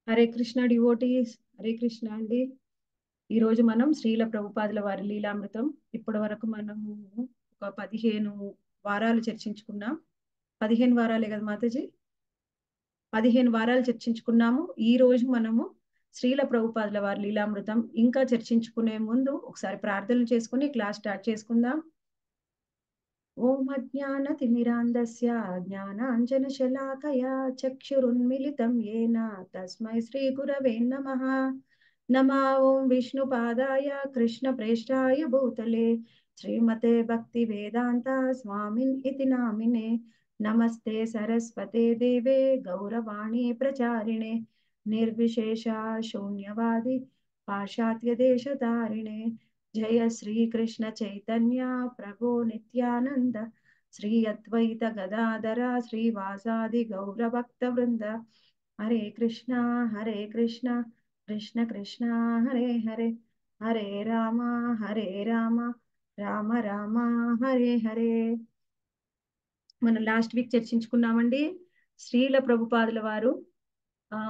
Hare Krishna devotees Hare Krishna అండి ఈరోజు మనం శ్రీల ప్రభుపాదుల వారి లీలామృతం ఇప్పటి వరకు మనము ఒక పదిహేను వారాలు చర్చించుకున్నాం పదిహేను వారాలే కదా మాతాజీ పదిహేను వారాలు చర్చించుకున్నాము ఈ రోజు మనము శ్రీల ప్రభుపాదుల వారి లీలామృతం ఇంకా చర్చించుకునే ముందు ఒకసారి ప్రార్థనలు చేసుకుని క్లాస్ స్టార్ట్ చేసుకుందాం ఓం అజ్ఞానతిమిరాంధస్య జ్ఞానాంజనశలాకయా చక్షురున్మిలితం ఏన తస్మై శ్రీగురవే నమః నమా ఓం విష్ణుపాదాయ కృష్ణప్రేష్టాయ భూతలే శ్రీమతే భక్తి వేదాంత స్వామిన్ ఇతి నామినే నమస్తే సరస్వతే దేవే గౌరవాణి ప్రచారిణే నిర్విశేష శూన్యవాది పాశ్చాత్య దేశధారిణే జయ శ్రీకృష్ణ చైతన్య ప్రభో నిత్యానంద శ్రీ అద్వైత గదాధర శ్రీవాసాది గౌరభక్త వృంద హరే కృష్ణ హరే కృష్ణ కృష్ణ కృష్ణ హరే హరే హరే రామ హరే రామ రామ రామ హరే హరే మనం లాస్ట్ వీక్ చర్చించుకున్నామండి శ్రీల ప్రభుపాదుల వారు ఆ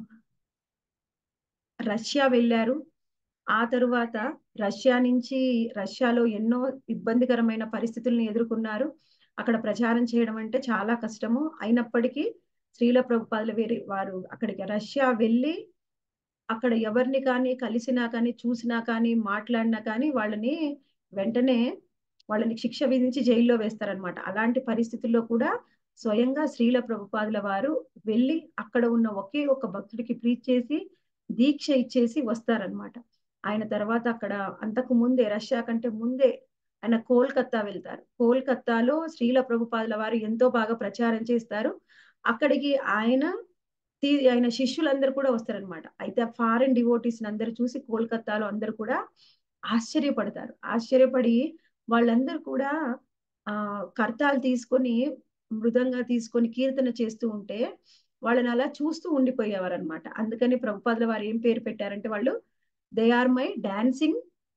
రష్యా వెళ్ళారు ఆ తరువాత రష్యా నుంచి రష్యాలో ఎన్నో ఇబ్బందికరమైన పరిస్థితుల్ని ఎదుర్కొన్నారు అక్కడ ప్రచారం చేయడం అంటే చాలా కష్టము అయినప్పటికీ శ్రీల ప్రభుపాదుల వేరి వారు అక్కడికి రష్యా వెళ్ళి అక్కడ ఎవరిని కానీ కలిసినా కానీ చూసినా కానీ మాట్లాడినా కానీ వాళ్ళని వెంటనే వాళ్ళని శిక్ష విధించి జైల్లో వేస్తారనమాట అలాంటి పరిస్థితుల్లో కూడా స్వయంగా శ్రీల ప్రభుపాదుల వారు వెళ్ళి అక్కడ ఉన్న ఒకే ఒక భక్తుడికి ప్రీచ్ చేసి దీక్ష ఇచ్చేసి వస్తారనమాట ఆయన తర్వాత అక్కడ అంతకు ముందే రష్యా కంటే ముందే ఆయన కోల్కత్తా వెళ్తారు కోల్కత్తాలో శ్రీల ప్రభుపాదుల వారు ఎంతో బాగా ప్రచారం చేస్తారు అక్కడికి ఆయన ఆయన శిష్యులందరూ కూడా వస్తారనమాట అయితే ఫారెన్ డివోటీస్ అందరూ చూసి కోల్కత్తాలో అందరూ కూడా ఆశ్చర్యపడతారు ఆశ్చర్యపడి వాళ్ళందరూ కూడా ఆ కర్తాలు తీసుకొని మృదంగా తీసుకొని కీర్తన చేస్తూ ఉంటే వాళ్ళని అలా చూస్తూ ఉండిపోయేవారు అనమాట అందుకని ప్రభుపాదుల వారు ఏం పేరు పెట్టారంటే వాళ్ళు they are my dancing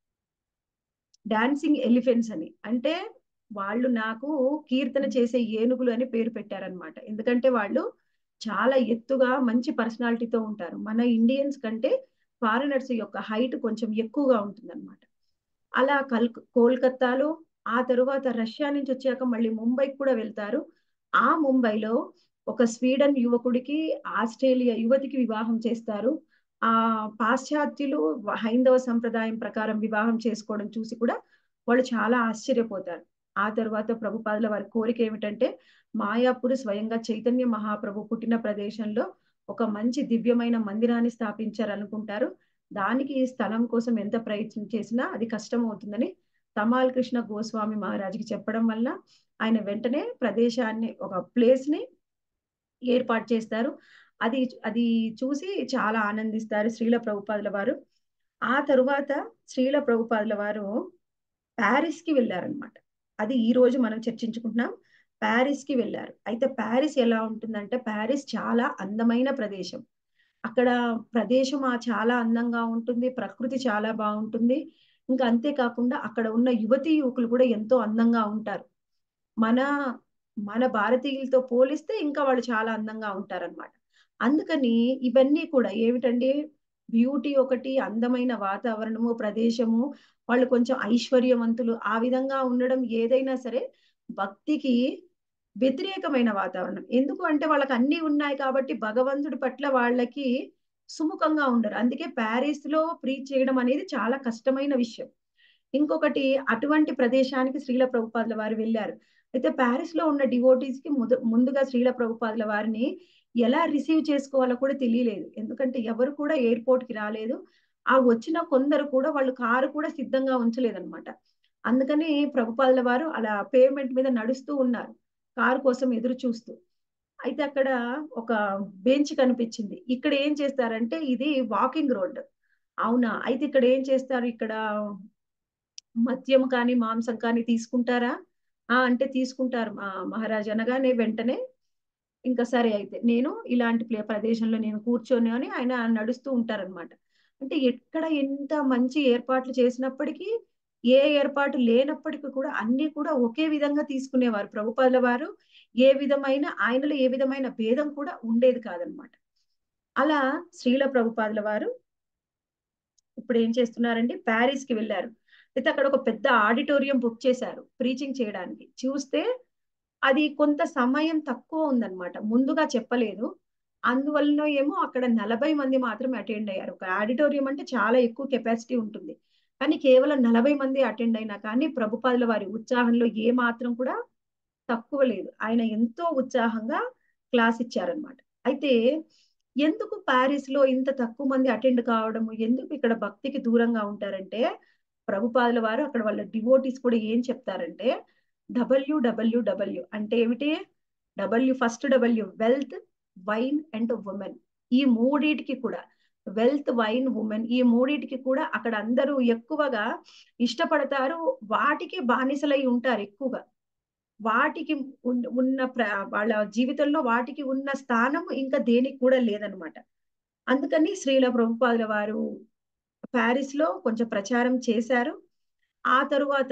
dancing elephants అని అంటే వాళ్ళు నాకు కీర్తన చేసే ఏనుగులు అని పేరు పెట్టారనమాట ఎందుకంటే వాళ్ళు చాలా ఎత్తుగా మంచి పర్సనాలిటీతో ఉంటారు మన ఇండియన్స్ కంటే ఫారినర్స్ యొక్క హైట్ కొంచెం ఎక్కువగా ఉంటుందన్నమాట అలా కల్ కోల్కత్తాలో ఆ తరువాత రష్యా నుంచి వచ్చాక మళ్ళీ ముంబైకి కూడా వెళ్తారు ఆ ముంబైలో ఒక స్వీడన్ యువకుడికి ఆస్ట్రేలియా యువతికి వివాహం చేస్తారు ఆ పాశ్చాత్యులు హైందవ సంప్రదాయం ప్రకారం వివాహం చేసుకోవడం చూసి కూడా వాళ్ళు చాలా ఆశ్చర్యపోతారు ఆ తర్వాత ప్రభుపాదుల వారి కోరిక ఏమిటంటే మాయాపూర్ స్వయంగా చైతన్య మహాప్రభు పుట్టిన ప్రదేశంలో ఒక మంచి దివ్యమైన మందిరాన్ని స్థాపించారనుకుంటారు దానికి స్థలం కోసం ఎంత ప్రయత్నం చేసినా అది కష్టం అవుతుందని తమాల్ కృష్ణ గోస్వామి మహారాజుకి చెప్పడం వల్ల ఆయన వెంటనే ప్రదేశాన్ని ఒక ప్లేస్ ని ఏర్పాటు చేస్తారు అది అది చూసి చాలా ఆనందిస్తారు శ్రీల ప్రభుపాదుల వారు ఆ తరువాత శ్రీల ప్రభుపాదుల వారు ప్యారిస్ కి వెళ్ళారనమాట అది ఈ రోజు మనం చర్చించుకుంటున్నాం ప్యారిస్ కి వెళ్ళారు అయితే ప్యారిస్ ఎలా ఉంటుందంటే ప్యారిస్ చాలా అందమైన ప్రదేశం అక్కడ ప్రదేశం చాలా అందంగా ఉంటుంది ప్రకృతి చాలా బాగుంటుంది ఇంకా అంతేకాకుండా అక్కడ ఉన్న యువతి యువకులు కూడా ఎంతో అందంగా ఉంటారు మన మన భారతీయులతో పోలిస్తే ఇంకా వాళ్ళు చాలా అందంగా ఉంటారనమాట అందుకని ఇవన్నీ కూడా ఏమిటండి బ్యూటీ ఒకటి అందమైన వాతావరణము ప్రదేశము వాళ్ళు కొంచెం ఐశ్వర్యవంతులు ఆ విధంగా ఉండడం ఏదైనా సరే భక్తికి వ్యతిరేకమైన వాతావరణం ఎందుకు అంటే వాళ్ళకి అన్ని ఉన్నాయి కాబట్టి భగవంతుడి పట్ల వాళ్ళకి సుముఖంగా ఉండరు అందుకే ప్యారిస్ లో ప్రీచ్ చేయడం అనేది చాలా కష్టమైన విషయం ఇంకొకటి అటువంటి ప్రదేశానికి శ్రీల ప్రభుపాదుల వారు వెళ్ళారు అయితే ప్యారిస్ లో ఉన్న డివోటీస్ కి ముందుగా శ్రీల ప్రభుపాదుల వారిని ఎలా రిసీవ్ చేసుకోవాలో కూడా తెలియలేదు ఎందుకంటే ఎవరు కూడా ఎయిర్పోర్ట్ కి రాలేదు ఆ వచ్చిన కొందరు కూడా వాళ్ళు కారు కూడా సిద్ధంగా ఉంచలేదన్నమాట అందుకని ప్రభుపాదుల వారు అలా పేమెంట్ మీద నడుస్తూ ఉన్నారు కారు కోసం ఎదురు చూస్తూ అయితే అక్కడ ఒక బెంచ్ కనిపించింది ఇక్కడ ఏం చేస్తారంటే ఇది వాకింగ్ రోడ్ అవునా అయితే ఇక్కడ ఏం చేస్తారు ఇక్కడ మద్యం కానీ మాంసం కానీ తీసుకుంటారా ఆ అంటే తీసుకుంటారు మహారాజు అనగానే వెంటనే ఇంకా సరే అయితే నేను ఇలాంటి ప్లే ప్రదేశంలో నేను కూర్చొని అని ఆయన నడుస్తూ ఉంటారనమాట అంటే ఎక్కడ ఎంత మంచి ఏర్పాట్లు చేసినప్పటికీ ఏ ఏర్పాటు లేనప్పటికీ కూడా అన్ని కూడా ఒకే విధంగా తీసుకునేవారు ప్రభుపాదుల వారు ఏ విధమైన ఆయనలో ఏ విధమైన భేదం కూడా ఉండేది కాదనమాట అలా శ్రీల ప్రభుపాదుల వారు ఇప్పుడు ఏం చేస్తున్నారండి ప్యారిస్ కి వెళ్ళారు అయితే అక్కడ ఒక పెద్ద ఆడిటోరియం బుక్ చేశారు ప్రీచింగ్ చేయడానికి చూస్తే అది కొంత సమయం తక్కువ ఉందన్నమాట ముందుగా చెప్పలేదు అందువలన ఏమో అక్కడ నలభై మంది మాత్రమే అటెండ్ అయ్యారు ఒక ఆడిటోరియం అంటే చాలా ఎక్కువ కెపాసిటీ ఉంటుంది కానీ కేవలం నలభై మంది అటెండ్ అయినా కానీ ప్రభుపాదుల వారి ఉత్సాహంలో ఏ మాత్రం కూడా తక్కువ లేదు ఆయన ఎంతో ఉత్సాహంగా క్లాస్ ఇచ్చారనమాట అయితే ఎందుకు ప్యారిస్ లో ఇంత తక్కువ మంది అటెండ్ కావడము ఎందుకు ఇక్కడ భక్తికి దూరంగా ఉంటారంటే ప్రభుపాదుల వారు అక్కడ వాళ్ళ డివోటీస్ కూడా ఏం చెప్తారంటే డబ్ల్యూడబ్ల్యూడబ్ల్యూ అంటే ఏమిటి W first W wealth wine and women ఈ మూడిటికి కూడా వెల్త్ వైన్ ఉమెన్ ఈ మూడిటికి కూడా అక్కడ అందరూ ఎక్కువగా ఇష్టపడతారు వాటికి బానిసలై ఉంటారు ఎక్కువగా వాటికి ఉన్న వాళ్ళ జీవితంలో వాటికి ఉన్న స్థానం ఇంకా దేనికి కూడా లేదనమాట అందుకని శ్రీల ప్రభుపాదుల వారు ప్యారిస్ లో కొంచెం ప్రచారం చేశారు ఆ తరువాత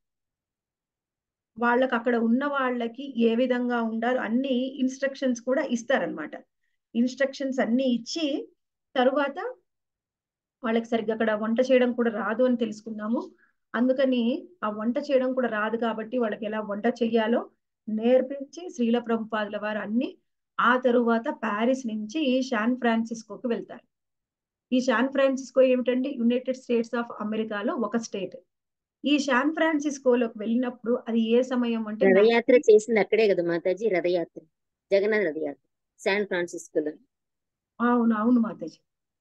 వాళ్ళకి అక్కడ ఉన్న వాళ్ళకి ఏ విధంగా ఉండాలో అన్ని ఇన్స్ట్రక్షన్స్ కూడా ఇస్తారనమాట ఇన్స్ట్రక్షన్స్ అన్ని ఇచ్చి తరువాత వాళ్ళకి సరిగ్గా అక్కడ వంట చేయడం కూడా రాదు అని తెలుసుకున్నాము అందుకని ఆ వంట చేయడం కూడా రాదు కాబట్టి వాళ్ళకి ఎలా వంట చెయ్యాలో నేర్పించి శ్రీల ప్రభుపాదుల వారు అన్ని ఆ తరువాత ప్యారిస్ నుంచి శాన్ ఫ్రాన్సిస్కోకి వెళ్తారు ఈ శాన్ ఫ్రాన్సిస్కో ఏమిటండి యునైటెడ్ స్టేట్స్ ఆఫ్ అమెరికాలో ఒక స్టేట్ ఈ శాన్ ఫ్రాన్సిస్కోలోకి వెళ్ళినప్పుడు అది ఏ సమయం అంటే రథయాత్ర చేసింది అక్కడే కదా మాతాజీ రథయాత్ర జగన్నాథ రథయాత్ర శాన్ ఫ్రాన్సిస్కోలో అవును అవును మాతాజీ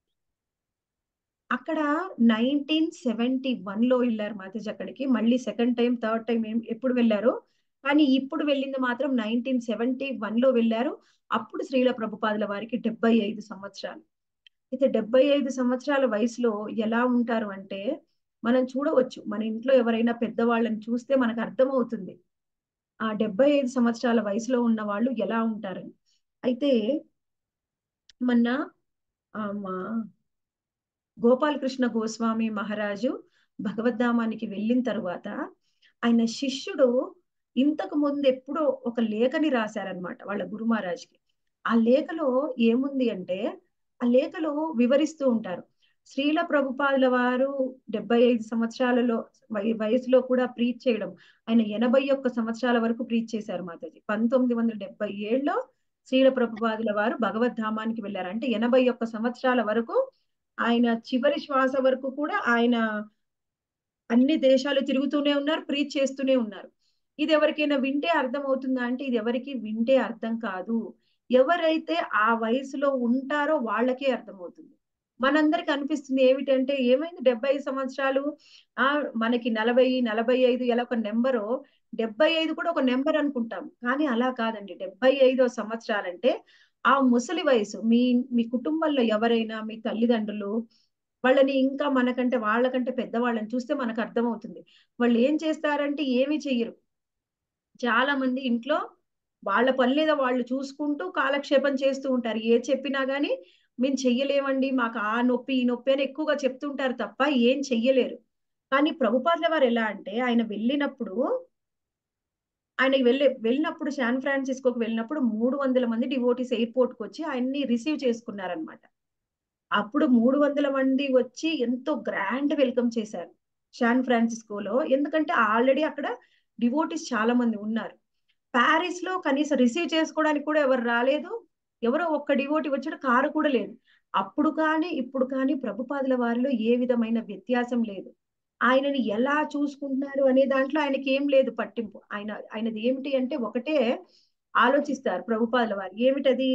అక్కడ నైన్టీన్ సెవెంటీ వన్ లో వెళ్ళారు మాతాజీ అక్కడికి మళ్ళీ సెకండ్ టైం థర్డ్ టైం ఏం ఎప్పుడు వెళ్ళారు కానీ ఇప్పుడు వెళ్ళింది మాత్రం నైన్టీన్ సెవెంటీ వన్ లో వెళ్ళారు అప్పుడు శ్రీల ప్రభుపాదుల వారికి డెబ్బై ఐదు సంవత్సరాలు అయితే డెబ్బై ఐదు సంవత్సరాల వయసులో ఎలా ఉంటారు అంటే మనం చూడవచ్చు మన ఇంట్లో ఎవరైనా పెద్దవాళ్ళని చూస్తే మనకు అర్థమవుతుంది ఆ డెబ్బై ఐదు సంవత్సరాల వయసులో ఉన్న వాళ్ళు ఎలా ఉంటారని అయితే మొన్న మా గోపాలకృష్ణ గోస్వామి మహారాజు భగవద్ధామానికి వెళ్ళిన తరువాత ఆయన శిష్యుడు ఇంతకు ముందు ఎప్పుడో ఒక లేఖని రాశారనమాట వాళ్ళ గురు మహారాజ్కి ఆ లేఖలో ఏముంది అంటే ఆ లేఖలో వివరిస్తూ ఉంటారు శ్రీల ప్రభుపాదుల వారు డెబ్బై ఐదు సంవత్సరాలలో వయసులో కూడా ప్రీచ్ చేయడం ఆయన ఎనభై ఒక్క సంవత్సరాల వరకు ప్రీచ్ చేశారు మాతాజీ పంతొమ్మిది వందల డెబ్బై ఏడులో శ్రీల ప్రభుపాదుల వారు భగవద్ధామానికి వెళ్ళారు అంటే ఎనభై ఒక్క సంవత్సరాల వరకు ఆయన చివరి శ్వాస వరకు కూడా ఆయన అన్ని దేశాలు తిరుగుతూనే ఉన్నారు ప్రీచ్ చేస్తూనే ఉన్నారు ఇది ఎవరికైనా వింటే అర్థం అవుతుందా అంటే ఇది ఎవరికి వింటే అర్థం కాదు ఎవరైతే ఆ వయసులో ఉంటారో వాళ్ళకే అర్థమవుతుంది మనందరికి అనిపిస్తుంది ఏమిటంటే ఏమైంది డెబ్బై ఐదు సంవత్సరాలు ఆ మనకి నలభై నలభై ఐదు ఎలా ఒక నెంబరో డెబ్బై ఐదు కూడా ఒక నెంబర్ అనుకుంటాం కానీ అలా కాదండి డెబ్బై ఐదో సంవత్సరాలంటే ఆ ముసలి వయసు మీ మీ కుటుంబంలో ఎవరైనా మీ తల్లిదండ్రులు వాళ్ళని ఇంకా మనకంటే వాళ్ళకంటే పెద్దవాళ్ళని చూస్తే మనకు అర్థమవుతుంది వాళ్ళు ఏం చేస్తారంటే ఏమి చెయ్యరు చాలా మంది ఇంట్లో వాళ్ళ పనులేదో వాళ్ళు చూసుకుంటూ కాలక్షేపం చేస్తూ ఉంటారు ఏ చెప్పినా గానీ మేము చెయ్యలేమండి మాకు ఆ నొప్పి ఈ నొప్పి అని ఎక్కువగా చెప్తుంటారు తప్ప ఏం చెయ్యలేరు కానీ ప్రభుపాదుల వారు ఎలా అంటే ఆయన వెళ్ళినప్పుడు ఆయన వెళ్ళి వెళ్ళినప్పుడు శాన్ ఫ్రాన్సిస్కోకి వెళ్ళినప్పుడు మూడు వందల మంది డివోటీస్ ఎయిర్పోర్ట్కి వచ్చి ఆయన్ని రిసీవ్ చేసుకున్నారనమాట అప్పుడు మూడు వందల మంది వచ్చి ఎంతో గ్రాండ్ వెల్కమ్ చేశారు శాన్ ఫ్రాన్సిస్కోలో ఎందుకంటే ఆల్రెడీ అక్కడ డివోటీస్ చాలా మంది ఉన్నారు ప్యారిస్ లో కనీసం రిసీవ్ చేసుకోవడానికి కూడా ఎవరు రాలేదు ఎవరో ఒక్క డివోటీ వచ్చిన కారు కూడా లేదు అప్పుడు కానీ ఇప్పుడు కానీ ప్రభుపాదుల వారిలో ఏ విధమైన వ్యత్యాసం లేదు ఆయనని ఎలా చూసుకుంటున్నారు అనే దాంట్లో ఆయనకి ఏం లేదు పట్టింపు ఆయన ఆయనది ఏమిటి అంటే ఒకటే ఆలోచిస్తారు ప్రభుపాదుల వారు ఏమిటది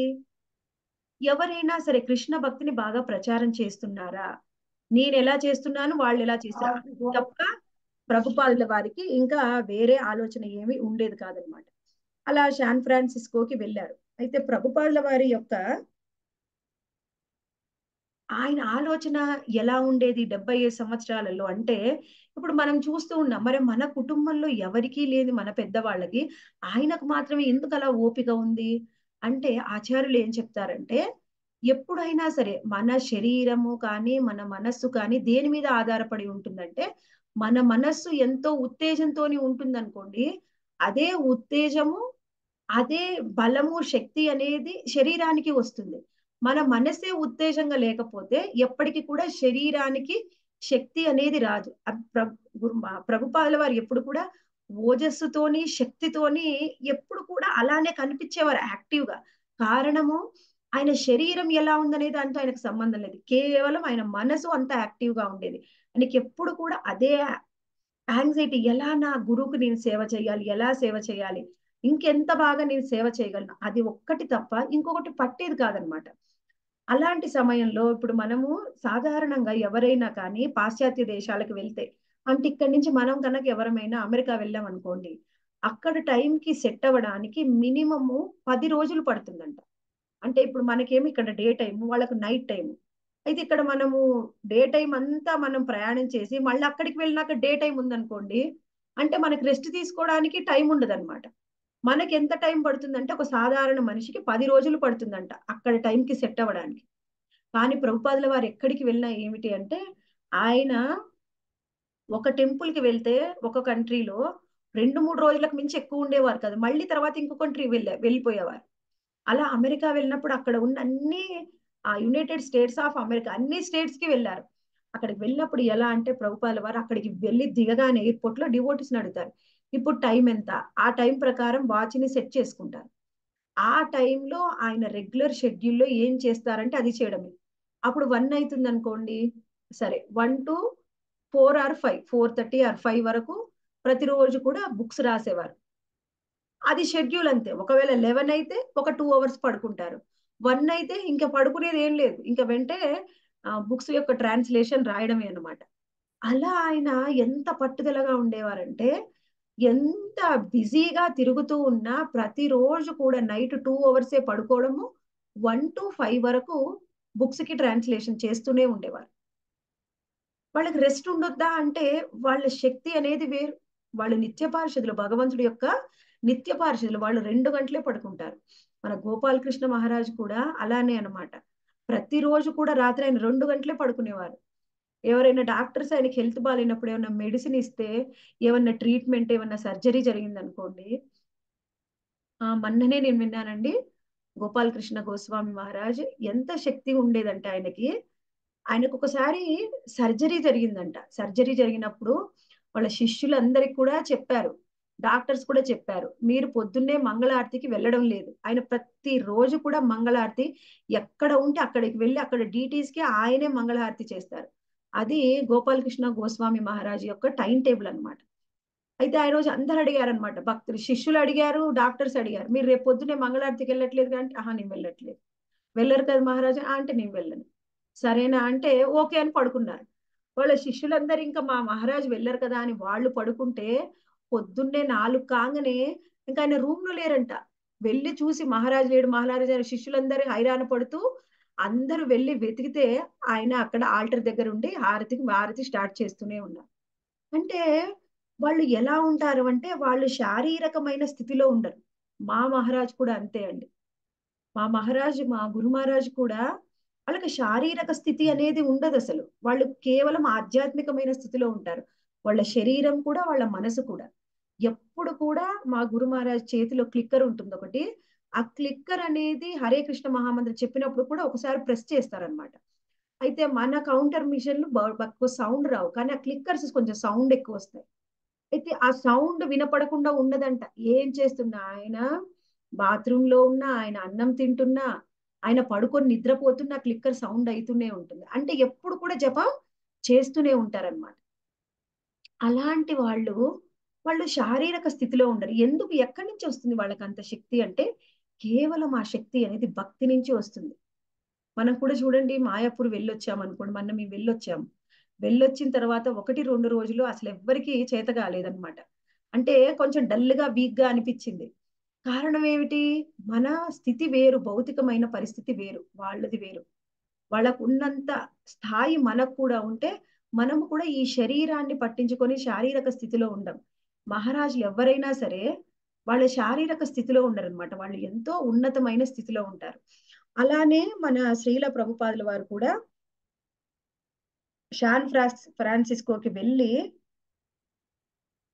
ఎవరైనా సరే కృష్ణ భక్తిని బాగా ప్రచారం చేస్తున్నారా నేను ఎలా చేస్తున్నాను వాళ్ళు ఎలా చేస్తారు తప్ప ప్రభుపాదుల వారికి ఇంకా వేరే ఆలోచన ఏమి ఉండేది కాదనమాట అలా శాన్ ఫ్రాన్సిస్కోకి వెళ్ళారు అయితే ప్రభుపాదుల వారి యొక్క ఆయన ఆలోచన ఎలా ఉండేది డెబ్బై ఐదు సంవత్సరాలలో అంటే ఇప్పుడు మనం చూస్తూ ఉన్నాం మరి మన కుటుంబంలో ఎవరికీ లేని మన పెద్దవాళ్ళకి ఆయనకు మాత్రమే ఎందుకు అలా ఓపిక ఉంది అంటే ఆచార్యులు ఏం చెప్తారంటే ఎప్పుడైనా సరే మన శరీరము కానీ మన మనస్సు కానీ దేని మీద ఆధారపడి ఉంటుందంటే మన మనస్సు ఎంతో ఉత్తేజంతో ఉంటుందనుకోండి అదే ఉత్తేజము అదే బలము శక్తి అనేది శరీరానికి వస్తుంది మన మనసే ఉత్తేజంగా లేకపోతే ఎప్పటికీ కూడా శరీరానికి శక్తి అనేది రాదు అబ్ ప్ర- గురు- మా ప్రభుపాదుల వారు ఎప్పుడు కూడా ఓజస్సుతోని శక్తితోని ఎప్పుడు కూడా అలానే కనిపించేవారు యాక్టివ్ గా కారణము ఆయన శరీరం ఎలా ఉందనే దాంతో ఆయనకు సంబంధం లేదు కేవలం ఆయన మనసు అంత యాక్టివ్ గా ఉండేది ఆయనకి ఎప్పుడు కూడా అదే యాంగ్జైటీ ఎలా నా గురువుకు నేను సేవ చేయాలి ఎలా సేవ చేయాలి ఇంకెంత బాగా నేను సేవ చేయగలను అది ఒక్కటి తప్ప ఇంకొకటి పట్టేది కాదనమాట అలాంటి సమయంలో ఇప్పుడు మనము సాధారణంగా ఎవరైనా కానీ పాశ్చాత్య దేశాలకు వెళ్తే అంటే ఇక్కడి నుంచి మనం కనుక ఎవరమైనా అమెరికా వెళ్ళాం అనుకోండి అక్కడ టైంకి సెట్ అవ్వడానికి మినిమము పది రోజులు పడుతుందంట అంటే ఇప్పుడు మనకేమి ఇక్కడ డే టైం వాళ్ళకు నైట్ టైం అయితే ఇక్కడ మనము డే టైం అంతా మనం ప్రయాణం చేసి మళ్ళీ అక్కడికి వెళ్ళినాక డే టైం ఉందనుకోండి అంటే మనకి రెస్ట్ తీసుకోవడానికి టైం ఉండదు అనమాట మనకి ఎంత టైం పడుతుందంటే ఒక సాధారణ మనిషికి పది రోజులు పడుతుందంట అక్కడ టైంకి సెట్ అవ్వడానికి కానీ ప్రభుపాదుల వారు ఎక్కడికి వెళ్ళినా ఏమిటి అంటే ఆయన ఒక టెంపుల్ కి వెళ్తే ఒక కంట్రీలో రెండు మూడు రోజులకు మించి ఎక్కువ ఉండేవారు కదా మళ్ళీ తర్వాత ఇంకో కంట్రీ వెళ్ళే వెళ్ళిపోయేవారు అలా అమెరికా వెళ్ళినప్పుడు అక్కడ ఉన్న అన్ని ఆ యునైటెడ్ స్టేట్స్ ఆఫ్ అమెరికా అన్ని స్టేట్స్ కి వెళ్ళారు అక్కడికి వెళ్ళినప్పుడు ఎలా అంటే ప్రభుపాల వారు అక్కడికి వెళ్ళి దిగగానే ఎయిర్పోర్ట్ లో డివోటీస్ అడుగుతారు ఇప్పుడు టైం ఎంత ఆ టైం ప్రకారం వాచ్ ని సెట్ చేసుకుంటారు ఆ టైంలో ఆయన రెగ్యులర్ షెడ్యూల్లో ఏం చేస్తారంటే అది చేయడమే అప్పుడు వన్ అవుతుంది అనుకోండి సరే one to four or five four thirty or five వరకు ప్రతిరోజు కూడా బుక్స్ రాసేవారు అది షెడ్యూల్ అంతే ఒకవేళ లెవెన్ అయితే ఒక టూ అవర్స్ పడుకుంటారు వన్ అయితే ఇంకా పడుకునేది ఏం లేదు ఇంకా వెంటనే బుక్స్ యొక్క ట్రాన్స్లేషన్ రాయడమే అనమాట అలా ఆయన ఎంత పట్టుదలగా ఉండేవారంటే ఎంత బిజీగా తిరుగుతూ ఉన్నా ప్రతిరోజు కూడా నైట్ టూ అవర్సే పడుకోవడము వన్ టు ఫైవ్ వరకు బుక్స్ కి ట్రాన్స్లేషన్ చేస్తూనే ఉండేవారు వాళ్ళకి రెస్ట్ ఉండొద్దా అంటే వాళ్ళ శక్తి అనేది వేరు వాళ్ళు నిత్య పారిషదులు భగవంతుడి యొక్క నిత్య పారిషదులు వాళ్ళు రెండు గంటలే పడుకుంటారు మన గోపాలకృష్ణ మహారాజ్ కూడా అలానే అనమాట ప్రతిరోజు కూడా రాత్రి ఆయన రెండు గంటలే పడుకునేవారు ఎవరైనా డాక్టర్స్ ఆయనకి హెల్త్ బాగాలేనప్పుడు ఏమైనా మెడిసిన్ ఇస్తే ఏమన్నా ట్రీట్మెంట్ ఏమన్నా సర్జరీ జరిగింది అనుకోండి ఆ మొన్ననే నేను విన్నానండి గోపాలకృష్ణ గోస్వామి మహారాజ్ ఎంత శక్తి ఉండేదంటే ఆయనకి ఆయనకు ఒకసారి సర్జరీ జరిగిందంట సర్జరీ జరిగినప్పుడు వాళ్ళ శిష్యులందరికి కూడా చెప్పారు డాక్టర్స్ కూడా చెప్పారు మీరు పొద్దున్నే మంగళారతికి వెళ్ళడం లేదు ఆయన ప్రతి రోజు కూడా మంగళారతి ఎక్కడ ఉంటే అక్కడికి వెళ్ళి అక్కడ డీటీస్ కి ఆయనే మంగళహారతి చేస్తారు అది గోపాలకృష్ణ గోస్వామి మహారాజ్ యొక్క టైం టేబుల్ అనమాట అయితే ఆ రోజు అందరు అడిగారు అనమాట భక్తులు శిష్యులు అడిగారు డాక్టర్స్ అడిగారు మీరు రేపు పొద్దునే మంగళారతికి వెళ్ళట్లేదు అంటే ఆహా నేను వెళ్ళట్లేదు వెళ్ళరు కదా మహారాజా అంటే నేను వెళ్ళను సరేనా అంటే ఓకే అని పడుకున్నారు వాళ్ళ శిష్యులందరూ ఇంకా మా మహారాజు వెళ్ళరు కదా అని వాళ్ళు పడుకుంటే పొద్దున్నే నాలుగు కాగానే ఇంకా ఆయన రూమ్ లో లేరంట వెళ్ళి చూసి మహారాజు లేడు మహారాజు లేడు శిష్యులందరూ హైరాణ పడుతూ అందరూ వెళ్ళి వెతికితే ఆయన అక్కడ ఆల్టర్ దగ్గర ఉండి హారతికి హారతి స్టార్ట్ చేస్తూనే ఉన్నారు అంటే వాళ్ళు ఎలా ఉంటారు అంటే వాళ్ళు శారీరకమైన స్థితిలో ఉండరు మా మహారాజ్ కూడా అంతే అండి మా మహారాజ్ మా గురు మహారాజ్ కూడా వాళ్ళకి శారీరక స్థితి అనేది ఉండదు అసలు వాళ్ళు కేవలం ఆధ్యాత్మికమైన స్థితిలో ఉంటారు వాళ్ళ శరీరం కూడా వాళ్ళ మనసు కూడా ఎప్పుడు కూడా మా గురు మహారాజ్ చేతిలో క్లిక్కర్ ఉంటుంది ఒకటి ఆ క్లిక్కర్ అనేది హరే కృష్ణ మహామంత్రి చెప్పినప్పుడు కూడా ఒకసారి ప్రెస్ చేస్తారనమాట అయితే మన కౌంటర్ మిషన్లు ఎక్కువ సౌండ్ రావు కానీ ఆ క్లిక్కర్స్ కొంచెం సౌండ్ ఎక్కువ వస్తాయి అయితే ఆ సౌండ్ వినపడకుండా ఉండదంట ఏం చేస్తున్నా ఆయన బాత్రూమ్ లో ఉన్నా ఆయన అన్నం తింటున్నా ఆయన పడుకొని నిద్రపోతున్నా క్లిక్కర్ సౌండ్ అవుతూనే ఉంటుంది అంటే ఎప్పుడు కూడా జపం చేస్తూనే ఉంటారనమాట అలాంటి వాళ్ళు వాళ్ళు శారీరక స్థితిలో ఉండరు ఎందుకు ఎక్కడి నుంచి వస్తుంది వాళ్ళకి అంత శక్తి అంటే కేవలం ఆ శక్తి అనేది భక్తి నుంచి వస్తుంది మనం కూడా చూడండి మాయాపూర్ వెళ్ళొచ్చాం అనుకోండి మొన్న మేము వెళ్ళొచ్చాము వెళ్ళొచ్చిన తర్వాత ఒకటి రెండు రోజులు అసలు ఎవ్వరికి చేత కాలేదనమాట అంటే కొంచెం డల్ గా వీక్ గా అనిపించింది కారణం ఏమిటి మన స్థితి వేరు భౌతికమైన పరిస్థితి వేరు వాళ్ళది వేరు వాళ్ళకు ఉన్నంత స్థాయి మనకు కూడా ఉంటే మనము కూడా ఈ శరీరాన్ని పట్టించుకొని శారీరక స్థితిలో ఉండం మహారాజులు ఎవరైనా సరే వాళ్ళ శారీరక స్థితిలో ఉండరు అనమాట వాళ్ళు ఎంతో ఉన్నతమైన స్థితిలో ఉంటారు అలానే మన శ్రీల ప్రభుపాదుల వారు కూడా షాన్ ఫ్రాన్స్ ఫ్రాన్సిస్కోకి వెళ్ళి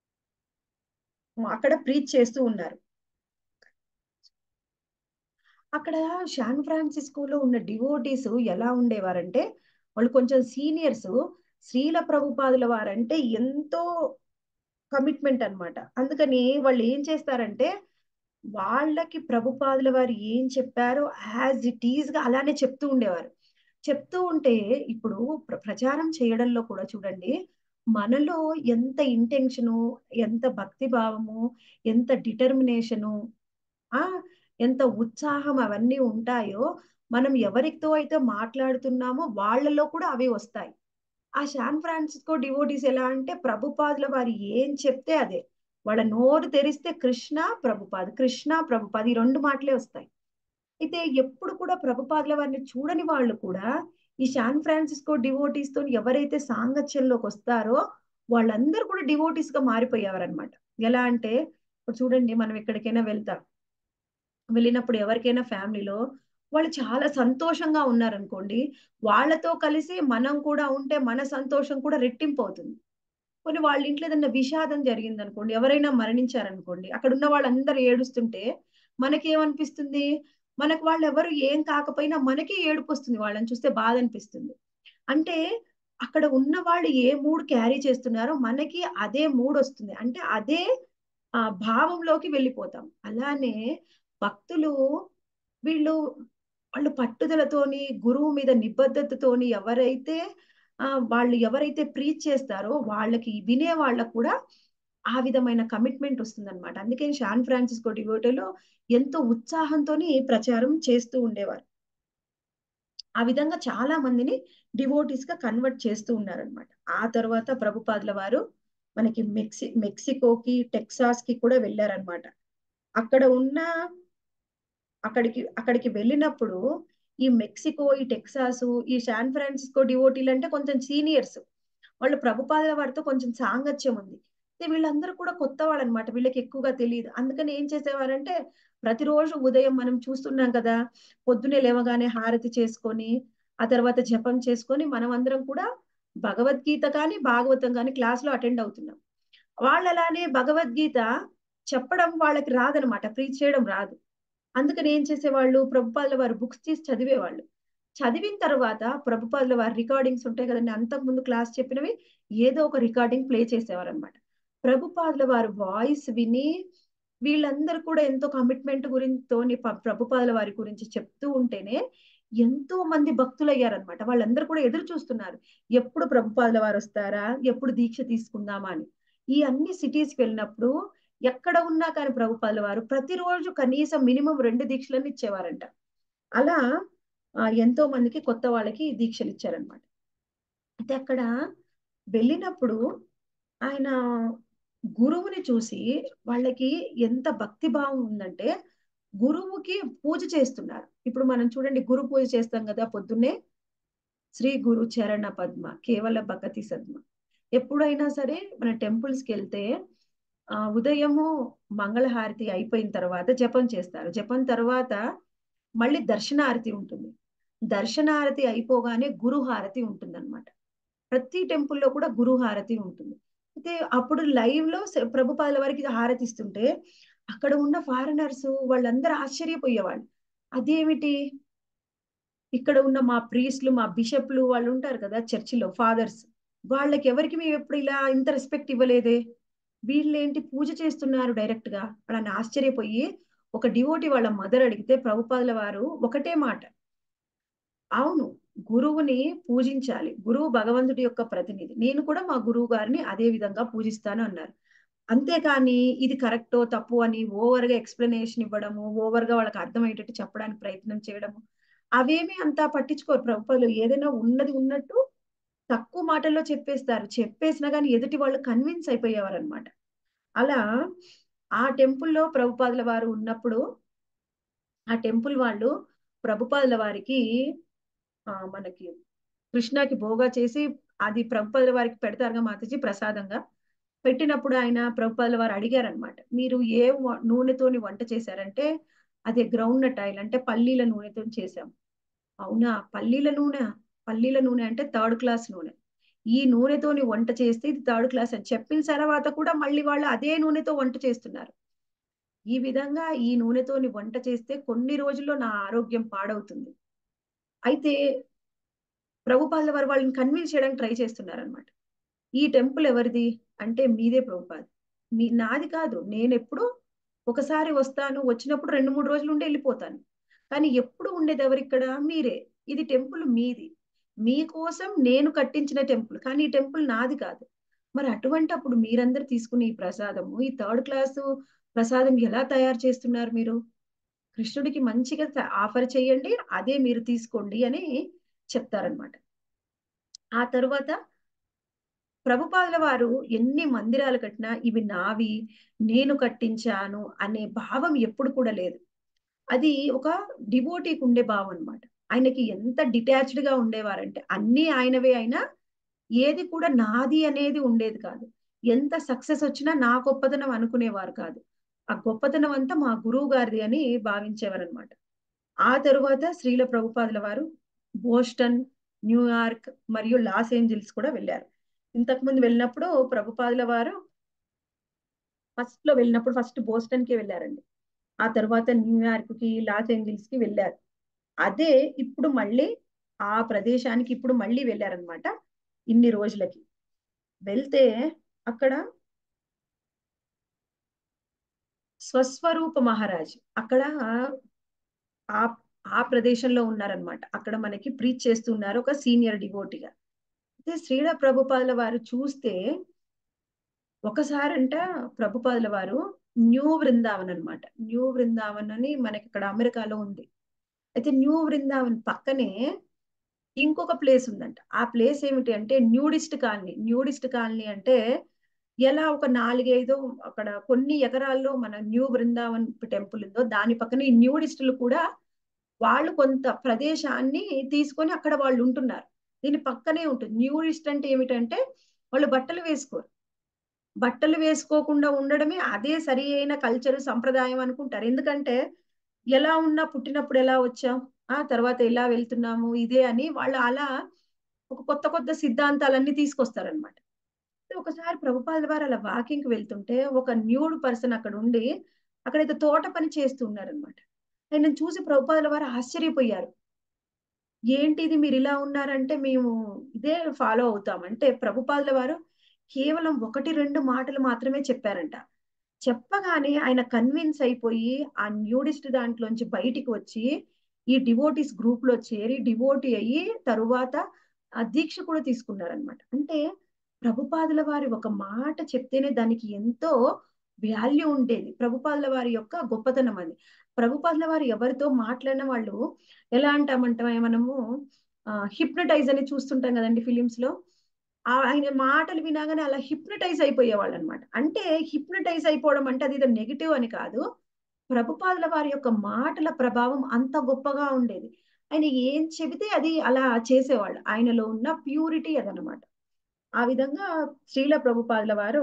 అక్కడ ప్రీచ్ చేస్తూ ఉన్నారు అక్కడ శాన్ ఫ్రాన్సిస్కోలో ఉన్న డివోటీస్ ఎలా ఉండేవారంటే వాళ్ళు కొంచెం సీనియర్స్ శ్రీల ప్రభుపాదుల వారంటే ఎంతో కమిట్మెంట్ అన్నమాట అందుకని వాళ్ళు ఏం చేస్తారంటే వాళ్ళకి ప్రభుపాదుల వారు ఏం చెప్పారో యాజ్ ఇట్ ఈజ్ గా అలానే చెప్తూ ఉండేవారు చెప్తూ ఉంటే ఇప్పుడు ప్ర- ప్రచారం చేయడంలో కూడా చూడండి మనలో ఎంత ఇంటెన్షను ఎంత భక్తి భావము ఎంత డిటర్మినేషను ఆ ఎంత ఉత్సాహం అవన్నీ ఉంటాయో మనం ఎవరితో అయితే మాట్లాడుతున్నామో వాళ్ళలో కూడా అవి వస్తాయి ఆ శాన్ ఫ్రాన్సిస్కో డివోటీస్ ఎలా అంటే ప్రభుపాదుల వారు ఏం చెప్తే అదే వాళ్ళ నోరు తెరిస్తే కృష్ణ ప్రభుపాద్ కృష్ణ ప్రభుపాద్ ఈ రెండు మాటలే వస్తాయి అయితే ఎప్పుడు కూడా ప్రభుపాదుల వారిని చూడని వాళ్ళు కూడా ఈ శాన్ ఫ్రాన్సిస్కో డివోటీస్ తో ఎవరైతే సాంగత్యంలోకి వస్తారో వాళ్ళందరూ కూడా డివోటీస్ గా మారిపోయేవారనమాట ఎలా అంటే ఇప్పుడు చూడండి మనం ఎక్కడికైనా వెళ్తాం వెళ్ళినప్పుడు ఎవరికైనా ఫ్యామిలీలో వాళ్ళు చాలా సంతోషంగా ఉన్నారనుకోండి వాళ్ళతో కలిసి మనం కూడా ఉంటే మన సంతోషం కూడా రెట్టింపు అవుతుంది కొన్ని వాళ్ళ ఇంట్లో ఏదైనా విషాదం జరిగింది అనుకోండి ఎవరైనా మరణించారనుకోండి అక్కడ ఉన్న వాళ్ళందరూ ఏడుస్తుంటే మనకి ఏమనిపిస్తుంది మనకు వాళ్ళు ఎవరు ఏం కాకపోయినా మనకి ఏడుపు వస్తుంది వాళ్ళని చూస్తే బాధ అనిపిస్తుంది అంటే అక్కడ ఉన్న వాళ్ళు ఏ మూడ్ క్యారీ చేస్తున్నారో మనకి అదే మూడ్ వస్తుంది అంటే అదే ఆ భావంలోకి వెళ్ళిపోతాం అలానే భక్తులు వీళ్ళు వాళ్ళు పట్టుదలతోని గురువు మీద నిబద్ధతతోని ఎవరైతే ఆ వాళ్ళు ఎవరైతే ప్రీచ్ చేస్తారో వాళ్ళకి వినే వాళ్ళకు కూడా ఆ విధమైన కమిట్మెంట్ వస్తుంది అనమాట అందుకే శాన్ ఫ్రాన్సిస్కో డివోటోలో ఎంతో ఉత్సాహంతోని ప్రచారం చేస్తూ ఉండేవారు ఆ విధంగా చాలా మందిని డివోటీస్ గా కన్వర్ట్ చేస్తూ ఉన్నారనమాట ఆ తర్వాత ప్రభుపాదుల వారు మనకి మెక్సి మెక్సికోకి టెక్సాస్ కి కూడా వెళ్ళారనమాట అక్కడ ఉన్న అక్కడికి అక్కడికి వెళ్ళినప్పుడు ఈ మెక్సికో ఈ టెక్సాస్ ఈ శాన్ ఫ్రాన్సిస్కో డివోటీలు అంటే కొంచెం సీనియర్స్ వాళ్ళు ప్రభుపాదుల వారితో కొంచెం సాంగత్యం ఉంది అయితే వీళ్ళందరూ కూడా కొత్త వాళ్ళు అనమాట వీళ్ళకి ఎక్కువగా తెలియదు అందుకని ఏం చేసేవారంటే ప్రతిరోజు ఉదయం మనం చూస్తున్నాం కదా పొద్దునే లేవగానే హారతి చేసుకొని ఆ తర్వాత జపం చేసుకొని మనం అందరం కూడా భగవద్గీత కానీ భాగవతం కానీ క్లాస్ లో అటెండ్ అవుతున్నాం వాళ్ళు అలానే భగవద్గీత చెప్పడం వాళ్ళకి రాదనమాట ప్రీచ్ చేయడం రాదు అందుకని ఏం చేసేవాళ్ళు ప్రభుపాదుల వారు బుక్స్ తీసి చదివేవాళ్ళు చదివిన తర్వాత ప్రభుపాదుల వారి రికార్డింగ్స్ ఉంటాయి కదండి అంతకు ముందు క్లాస్ చెప్పినవి ఏదో ఒక రికార్డింగ్ ప్లే చేసేవారు అనమాట ప్రభుపాదుల వారి వాయిస్ విని వీళ్ళందరూ కూడా ఎంతో కమిట్మెంట్ గురించి ప్రభుపాదుల వారి గురించి చెప్తూ ఉంటేనే ఎంతో మంది భక్తులు అయ్యారనమాట వాళ్ళందరూ కూడా ఎదురు చూస్తున్నారు ఎప్పుడు ప్రభుపాదుల వారు వస్తారా ఎప్పుడు దీక్ష తీసుకుందామా అని ఈ అన్ని సిటీస్ కి వెళ్ళినప్పుడు ఎక్కడ ఉన్నా కానీ ప్రభుపాదుల వారు ప్రతిరోజు కనీసం మినిమం రెండు దీక్షలను ఇచ్చేవారంట అలా ఎంతో మందికి కొత్త వాళ్ళకి దీక్షలు ఇచ్చారనమాట అయితే అక్కడ వెళ్ళినప్పుడు ఆయన గురువుని చూసి వాళ్ళకి ఎంత భక్తి భావం ఉందంటే గురువుకి పూజ చేస్తున్నారు ఇప్పుడు మనం చూడండి గురు పూజ చేస్తాం కదా పొద్దున్నే శ్రీ గురు చరణ పద్మ కేవల భగతి సద్మ ఎప్పుడైనా సరే మన టెంపుల్స్ కి వెళ్తే ఆ ఉదయము మంగళహారతి అయిపోయిన తర్వాత జపం చేస్తారు జపం తర్వాత మళ్ళీ దర్శనారతి ఉంటుంది దర్శనారతి అయిపోగానే గురుహారతి ఉంటుంది అనమాట ప్రతి టెంపుల్లో కూడా గురుహారతి ఉంటుంది అయితే అప్పుడు లైవ్ లో ప్రభుపాదుల వారికి హారతి ఇస్తుంటే అక్కడ ఉన్న ఫారినర్స్ వాళ్ళందరూ ఆశ్చర్యపోయేవాళ్ళు అదేమిటి ఇక్కడ ఉన్న మా ప్రీస్లు మా బిషప్లు వాళ్ళు ఉంటారు కదా చర్చిలో ఫాదర్స్ వాళ్ళకి ఎవరికి మేము ఎప్పుడు ఇలా ఇంత రెస్పెక్ట్ ఇవ్వలేదే వీళ్ళేంటి పూజ చేస్తున్నారు డైరెక్ట్ గా వాళ్ళని ఆశ్చర్యపోయి ఒక డివోటి వాళ్ళ మదర్ అడిగితే ప్రభుపాదుల వారు ఒకటే మాట అవును గురువుని పూజించాలి గురువు భగవంతుడి యొక్క ప్రతినిధి నేను కూడా మా గురువు గారిని అదే విధంగా పూజిస్తాను అన్నారు అంతేకాని ఇది కరెక్టో తప్పు అని ఓవర్ గా ఎక్స్ప్లెనేషన్ ఇవ్వడము ఓవర్ గా వాళ్ళకి అర్థమయ్యేటట్టు చెప్పడానికి ప్రయత్నం చేయడము అవేమి అంతా పట్టించుకోరు ప్రభుత్వాలు ఏదైనా ఉన్నది ఉన్నట్టు తక్కువ మాటల్లో చెప్పేస్తారు చెప్పేసినా కానీ ఎదుటి వాళ్ళు కన్విన్స్ అయిపోయేవారు అనమాట అలా ఆ టెంపుల్లో ప్రభుపాదుల వారు ఉన్నప్పుడు ఆ టెంపుల్ వాళ్ళు ప్రభుపాదుల వారికి ఆ మనకి కృష్ణకి భోగా చేసి అది ప్రభుపాదుల వారికి పెడతారుగా మాతజీ ప్రసాదంగా పెట్టినప్పుడు ఆయన ప్రభుపాదుల వారు అడిగారనమాట మీరు ఏ నూనెతోని వంట చేశారంటే అదే గ్రౌండ్ నట్ ఆయిల్ అంటే పల్లీల నూనెతో చేశాం అవునా పల్లీల నూనె పల్లీల నూనె అంటే థర్డ్ క్లాస్ నూనె ఈ నూనెతోని వంట చేస్తే ఇది థర్డ్ క్లాస్ అని చెప్పిన తర్వాత కూడా మళ్ళీ వాళ్ళు అదే నూనెతో వంట చేస్తున్నారు ఈ విధంగా ఈ నూనెతోని వంట చేస్తే కొన్ని రోజుల్లో నా ఆరోగ్యం పాడవుతుంది అయితే ప్రభుపాదుల వారు వాళ్ళని కన్విన్స్ చేయడానికి ట్రై చేస్తున్నారనమాట ఈ టెంపుల్ ఎవరిది అంటే మీదే ప్రభుపాద్ మీ నాది కాదు నేను ఎప్పుడు ఒకసారి వస్తాను వచ్చినప్పుడు రెండు మూడు రోజులు ఉండి వెళ్ళిపోతాను కానీ ఎప్పుడు ఉండేది ఎవరిక్కడ మీరే ఇది టెంపుల్ మీది మీకోసం నేను కట్టించిన టెంపుల్ కానీ ఈ టెంపుల్ నాది కాదు మరి అటువంటి అప్పుడు మీరందరూ తీసుకునే ఈ ప్రసాదము ఈ థర్డ్ క్లాసు ప్రసాదం ఎలా తయారు చేస్తున్నారు మీరు కృష్ణుడికి మంచిగా ఆఫర్ చేయండి అదే మీరు తీసుకోండి అని చెప్తారనమాట ఆ తర్వాత ప్రభుపాదుల వారు ఎన్ని మందిరాలు కట్టినా ఇవి నావి నేను కట్టించాను అనే భావం ఎప్పుడు కూడా లేదు అది ఒక డివోటీకి ఉండే భావం అనమాట ఆయనకి ఎంత డిటాచ్డ్ గా ఉండేవారంటే అన్ని ఆయనవే అయినా ఏది కూడా నాది అనేది ఉండేది కాదు ఎంత సక్సెస్ వచ్చినా నా గొప్పతనం అనుకునేవారు కాదు ఆ గొప్పతనం అంతా మా గురువు గారిది అని భావించేవారు అనమాట ఆ తరువాత శ్రీల ప్రభుపాదుల వారు బోస్టన్ న్యూయార్క్ మరియు లాస్ ఏంజల్స్ కూడా వెళ్ళారు ఇంతకు ముందు వెళ్ళినప్పుడు ప్రభుపాదుల వారు ఫస్ట్ లో వెళ్ళినప్పుడు ఫస్ట్ బోస్టన్ కి వెళ్ళారండి ఆ తర్వాత న్యూయార్క్ కి లాస్ ఏంజల్స్ కి వెళ్ళారు అదే ఇప్పుడు మళ్ళీ ఆ ప్రదేశానికి ఇప్పుడు మళ్ళీ వెళ్ళారనమాట ఇన్ని రోజులకి వెళ్తే అక్కడ స్వస్వరూప మహారాజ్ అక్కడ ఆ ఆ ప్రదేశంలో ఉన్నారనమాట అక్కడ మనకి ప్రీచ్ చేస్తున్నారు ఒక సీనియర్ డివోటిగా అయితే శ్రీల ప్రభుపాదుల వారు చూస్తే ఒకసారంట ప్రభుపాదుల వారు న్యూ బృందావన్ అనమాట న్యూ బృందావన్ అని మనకి ఇక్కడ అమెరికాలో ఉంది అయితే న్యూ బృందావన్ పక్కనే ఇంకొక ప్లేస్ ఉందంట ఆ ప్లేస్ ఏమిటి అంటే న్యూడిస్ట్ కాలనీ న్యూడిస్ట్ కాలనీ అంటే ఎలా ఒక నాలుగైదు అక్కడ కొన్ని ఎకరాల్లో మన న్యూ బృందావన్ టెంపుల్ ఉందో దాని పక్కన ఈ న్యూడిస్టులు కూడా వాళ్ళు కొంత ప్రదేశాన్ని తీసుకొని అక్కడ వాళ్ళు ఉంటున్నారు దీని పక్కనే ఉంటుంది న్యూడిస్ట్ అంటే ఏమిటంటే వాళ్ళు బట్టలు వేసుకోరు బట్టలు వేసుకోకుండా ఉండడమే అదే సరి అయిన కల్చర్ సంప్రదాయం అనుకుంటారు ఎందుకంటే ఎలా ఉన్నా పుట్టినప్పుడు ఎలా వచ్చాం ఆ తర్వాత ఎలా వెళ్తున్నాము ఇదే అని వాళ్ళు అలా ఒక కొత్త కొత్త సిద్ధాంతాలన్నీ తీసుకొస్తారనమాట ఒకసారి ప్రభుపాద వారు అలా వాకింగ్ వెళ్తుంటే ఒక న్యూడ్ పర్సన్ అక్కడ ఉండి అక్కడైతే తోట పని చేస్తూ ఉన్నారనమాట ఆయన చూసి ప్రభుపాదుల వారు ఆశ్చర్యపోయారు ఏంటి ఇది మీరు ఇలా ఉన్నారంటే మేము ఇదే ఫాలో అవుతాం అంటే ప్రభుపాదుల వారు కేవలం ఒకటి రెండు మాటలు మాత్రమే చెప్పారంట చెప్పగానే ఆయన కన్విన్స్ అయిపోయి ఆ న్యూడిస్ట్ దాంట్లోంచి బయటికి వచ్చి ఈ డివోటీస్ గ్రూప్ లో చేరి డివోటీ అయ్యి తరువాత ఆ దీక్ష కూడా తీసుకున్నారనమాట అంటే ప్రభుపాదుల వారి ఒక మాట చెప్తేనే దానికి ఎంతో వాల్యూ ఉండేది ప్రభుపాదుల వారి యొక్క గొప్పతనం అది ప్రభుపాదుల వారు ఎవరితో మాట్లాడిన వాళ్ళు ఎలా అంటామంటాం మనము హిప్నటైజ్ అని చూస్తుంటాం కదండి ఫిలిమ్స్ లో ఆయన మాటలు వినాగానే అలా హిప్నటైజ్ అయిపోయేవాళ్ళు అనమాట అంటే హిప్నటైజ్ అయిపోవడం అంటే అది నెగిటివ్ అని కాదు ప్రభుపాదుల వారి యొక్క మాటల ప్రభావం అంత గొప్పగా ఉండేది ఆయన ఏం చెబితే అది అలా చేసేవాళ్ళు ఆయనలో ఉన్న ప్యూరిటీ అదనమాట ఆ విధంగా శ్రీల ప్రభుపాదుల వారు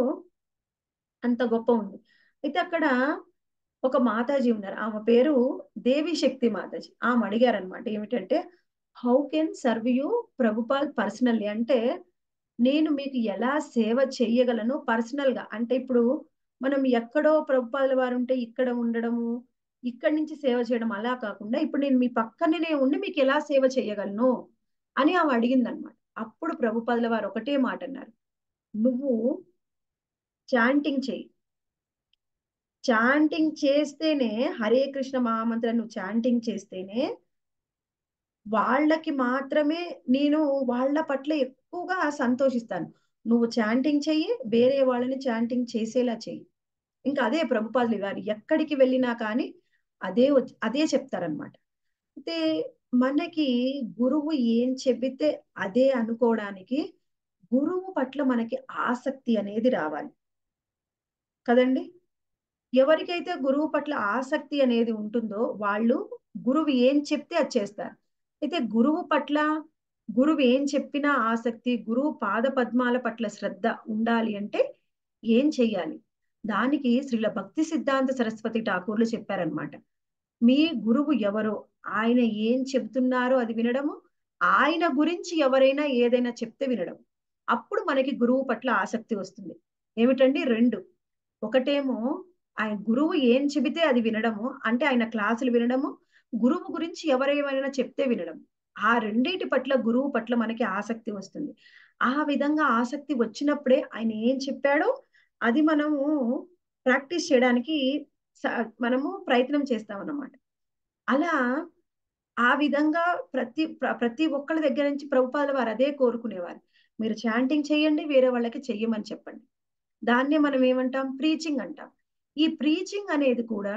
అంత గొప్ప ఉంది అయితే అక్కడ ఒక మాతాజీ ఉన్నారు ఆమె పేరు దేవి శక్తి మాతాజీ ఆమె అడిగారనమాట ఏమిటంటే how can serve you Prabhupada personally అంటే నేను మీకు ఎలా సేవ చేయగలను పర్సనల్ గా అంటే ఇప్పుడు మనం ఎక్కడో ప్రభుపాదుల వారు ఉంటే ఇక్కడ ఉండడము ఇక్కడి నుంచి సేవ చేయడం అలా కాకుండా ఇప్పుడు నేను మీ పక్కనే ఉండి మీకు ఎలా సేవ చేయగలను అని ఆమె అడిగిందనమాట అప్పుడు ప్రభుపాదుల వారు ఒకటే మాట అన్నారు నువ్వు చాంటింగ్ చెయ్యి చాంటింగ్ చేస్తేనే హరే కృష్ణ మహామంత్రం నువ్వు చాంటింగ్ చేస్తేనే వాళ్ళకి మాత్రమే నేను వాళ్ళ పట్ల ఎక్కువగా సంతోషిస్తాను నువ్వు చాంటింగ్ చెయ్యి వేరే వాళ్ళని చాంటింగ్ చేసేలా చెయ్యి ఇంకా అదే ప్రభుపాదులు గారు ఎక్కడికి వెళ్ళినా కానీ అదే అదే చెప్తారనమాట అయితే మనకి గురువు ఏం చెబితే అదే అనుకోవడానికి గురువు పట్ల మనకి ఆసక్తి అనేది రావాలి కదండి ఎవరికైతే గురువు పట్ల ఆసక్తి అనేది ఉంటుందో వాళ్ళు గురువు ఏం చెప్తే అది చేస్తారు అయితే గురువు పట్ల గురువు ఏం చెప్పినా ఆసక్తి గురువు పాద పద్మాల పట్ల శ్రద్ధ ఉండాలి అంటే ఏం చెయ్యాలి దానికి శ్రీల భక్తి సిద్ధాంత సరస్వతి ఠాకూర్లు చెప్పారనమాట మీ గురువు ఎవరో ఆయన ఏం చెబుతున్నారో అది వినడము ఆయన గురించి ఎవరైనా ఏదైనా చెప్తే వినడం అప్పుడు మనకి గురువు పట్ల ఆసక్తి వస్తుంది ఏమిటండి రెండు ఒకటేమో ఆయన గురువు ఏం చెబితే అది వినడము అంటే ఆయన క్లాసులు వినడము గురువు గురించి ఎవరేమైనా చెప్తే వినడం ఆ రెండింటి పట్ల గురువు పట్ల మనకి ఆసక్తి వస్తుంది ఆ విధంగా ఆసక్తి వచ్చినప్పుడే ఆయన ఏం చెప్పాడో అది మనము ప్రాక్టీస్ చేయడానికి స- మనము ప్రయత్నం చేస్తాం అన్నమాట అలా ఆ విధంగా ప్రతి ప్ర- ప్రతి ఒక్కళ్ళ దగ్గర నుంచి ప్రభుపాద వారు అదే కోరుకునేవారు మీరు చాంటింగ్ చేయండి వేరే వాళ్ళకి చెయ్యమని చెప్పండి దాన్నే మనం ఏమంటాం ప్రీచింగ్ అంటాం ఈ ప్రీచింగ్ అనేది కూడా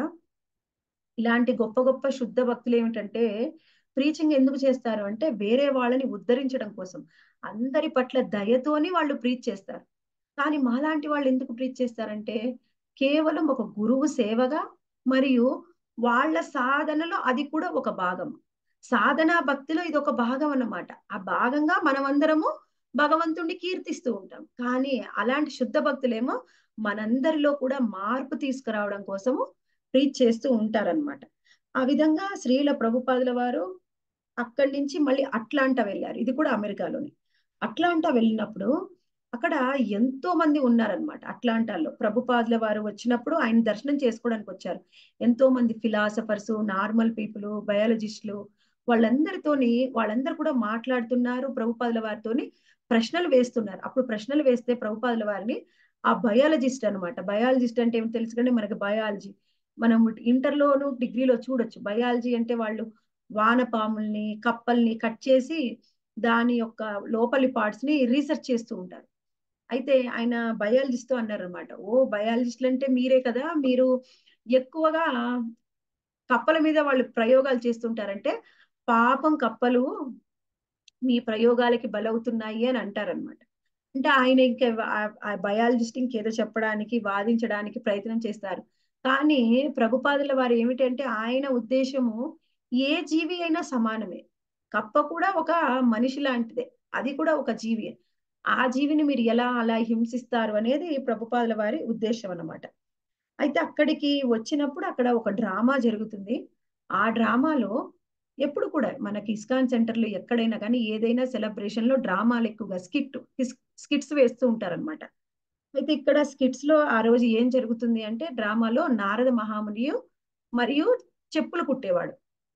ఇలాంటి గొప్ప గొప్ప శుద్ధ భక్తులు ఏమిటంటే ప్రీచింగ్ ఎందుకు చేస్తారు అంటే వేరే వాళ్ళని ఉద్ధరించడం కోసం అందరి పట్ల దయతోని వాళ్ళు ప్రీచ్ చేస్తారు కానీ మాలాంటి వాళ్ళు ఎందుకు ప్రీచ్ చేస్తారంటే కేవలం ఒక గురువు సేవగా మరియు వాళ్ళ సాధనలో అది కూడా ఒక భాగం సాధనా భక్తిలో ఇది ఒక భాగం అన్నమాట ఆ భాగంగా మనమందరము భగవంతుణ్ణి కీర్తిస్తూ ఉంటాం కానీ అలాంటి శుద్ధ భక్తులేమో మనందరిలో కూడా మార్పు తీసుకురావడం కోసము ప్రీచ్ చేస్తూ ఉంటారన్నమాట ఆ విధంగా శ్రీల ప్రభుపాదుల వారు అక్కడి నుంచి మళ్ళీ అట్లాంటా వెళ్ళారు ఇది కూడా అమెరికాలోనే అట్లాంటా వెళ్ళినప్పుడు అక్కడ ఎంతో మంది ఉన్నారనమాట అట్లాంటాలో ప్రభుపాదుల వారు వచ్చినప్పుడు ఆయన దర్శనం చేసుకోవడానికి వచ్చారు ఎంతో మంది ఫిలాసఫర్స్ నార్మల్ పీపుల్ బయాలజిస్టులు వాళ్ళందరితోని వాళ్ళందరూ కూడా మాట్లాడుతున్నారు ప్రభుపాదుల వారితోని ప్రశ్నలు వేస్తున్నారు అప్పుడు ప్రశ్నలు వేస్తే ప్రభుపాదుల వారిని ఆ బయాలజిస్ట్ అన్నమాట బయాలజిస్ట్ అంటే ఏమి తెలుసు కంటే మనకి బయాలజీ మనం ఇంటర్లోను డిగ్రీలో చూడొచ్చు బయాలజీ అంటే వాళ్ళు వానపాముల్ని కప్పల్ని కట్ చేసి దాని యొక్క లోపలి పార్ట్స్ ని రీసెర్చ్ చేస్తూ ఉంటారు అయితే ఆయన బయాలజిస్ట్ తో అన్నారు అనమాట ఓ బయాలజిస్టులు అంటే మీరే కదా మీరు ఎక్కువగా కప్పల మీద వాళ్ళు ప్రయోగాలు చేస్తుంటారంటే పాపం కప్పలు మీ ప్రయోగాలకి బలవుతున్నాయి అని అంటారనమాట అంటే ఆయన ఇంకా ఆ బయాలజిస్ట్ ఇంకేదో చెప్పడానికి వాదించడానికి ప్రయత్నం చేస్తారు కానీ ప్రభుపాదుల వారు ఏమిటంటే ఆయన ఉద్దేశము ఏ జీవి అయినా సమానమే కప్ప కూడా ఒక మనిషి లాంటిదే అది కూడా ఒక జీవి ఆ జీవిని మీరు ఎలా అలా హింసిస్తారు అనేది ప్రభుపాదుల వారి ఉద్దేశం అన్నమాట అయితే అక్కడికి వచ్చినప్పుడు అక్కడ ఒక డ్రామా జరుగుతుంది ఆ డ్రామాలో ఎప్పుడు కూడా మనకి ఇస్కాన్ సెంటర్లో ఎక్కడైనా కానీ ఏదైనా సెలబ్రేషన్ లో డ్రామాలు ఎక్కువగా స్కిట్ స్కిట్స్ వేస్తూ ఉంటారనమాట అయితే ఇక్కడ స్కిట్స్ లో ఆ రోజు ఏం జరుగుతుంది అంటే డ్రామాలో నారద మహామునియు మరియు చెప్పులు కుట్టేవాడు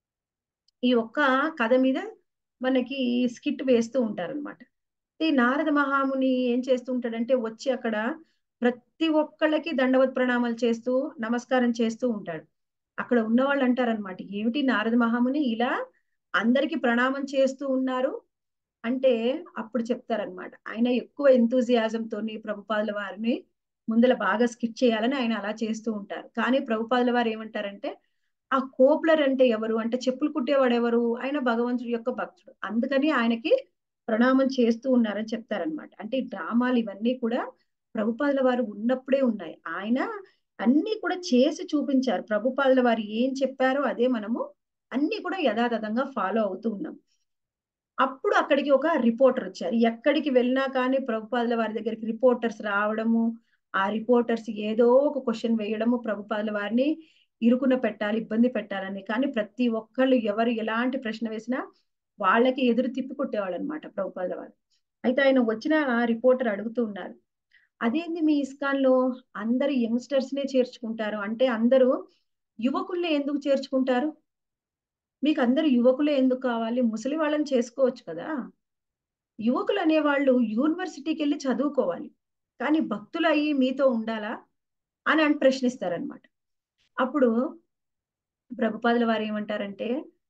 ఈ ఒక్క కథ మీద మనకి స్కిట్ వేస్తూ ఉంటారనమాట ఈ నారద మహాముని ఏం చేస్తూ ఉంటాడంటే వచ్చి అక్కడ ప్రతి ఒక్కళ్ళకి దండవత్ ప్రణామాలు చేస్తూ నమస్కారం చేస్తూ ఉంటాడు అక్కడ ఉన్న వాళ్ళు అంటారనమాట ఏమిటి నారద మహాముని ఇలా అందరికి ప్రణామం చేస్తూ ఉన్నారు అంటే అప్పుడు చెప్తారనమాట ఆయన ఎక్కువ ఎంతూజియాజం తోని ప్రభుపాదుల వారిని ముందల బాగా స్కిట్ చేయాలని ఆయన అలా చేస్తూ ఉంటారు కానీ ప్రభుపాదుల వారు ఏమంటారంటే ఆ కోప్లర్ అంటే ఎవరు అంటే చెప్పులు కుట్టేవాడు ఎవరు ఆయన భగవంతుడి యొక్క భక్తుడు అందుకని ఆయనకి ప్రణామం చేస్తూ ఉన్నారని చెప్తారనమాట అంటే ఈ డ్రామాలు ఇవన్నీ కూడా ప్రభుపాదుల వారు ఉన్నప్పుడే ఉన్నాయి ఆయన అన్ని కూడా చేసి చూపించారు ప్రభుపాదుల వారు ఏం చెప్పారో అదే మనము అన్ని కూడా యథాతథంగా ఫాలో అవుతూ ఉన్నాం అప్పుడు అక్కడికి ఒక రిపోర్టర్ వచ్చారు ఎక్కడికి వెళ్ళినా కానీ ప్రభుపాదుల వారి దగ్గరికి రిపోర్టర్స్ రావడము ఆ రిపోర్టర్స్ ఏదో ఒక క్వశ్చన్ వేయడము ప్రభుపాదుల వారిని ఇరుకున పెట్టాలి ఇబ్బంది పెట్టాలని కానీ ప్రతి ఒక్కళ్ళు ఎవరు ఎలాంటి ప్రశ్న వేసినా వాళ్ళకి ఎదురు తిప్పి కొట్టేవాళ్ళు అనమాట ప్రభుపాదుల వారు అయితే ఆయన వచ్చిన రిపోర్టర్ అడుగుతూ ఉన్నారు అదేంది మీ ఇస్కాన్ లో అందరు యంగ్స్టర్స్ నే చేర్చుకుంటారు అంటే అందరూ యువకుల్ని ఎందుకు చేర్చుకుంటారు మీకు అందరు యువకులే ఎందుకు కావాలి ముసలి వాళ్ళని చేసుకోవచ్చు కదా యువకులు అనేవాళ్ళు యూనివర్సిటీకి వెళ్ళి చదువుకోవాలి కానీ భక్తులు అయ్యి మీతో ఉండాలా అని అని ప్రశ్నిస్తారనమాట అప్పుడు ప్రభుపాదుల వారు ఏమంటారంటే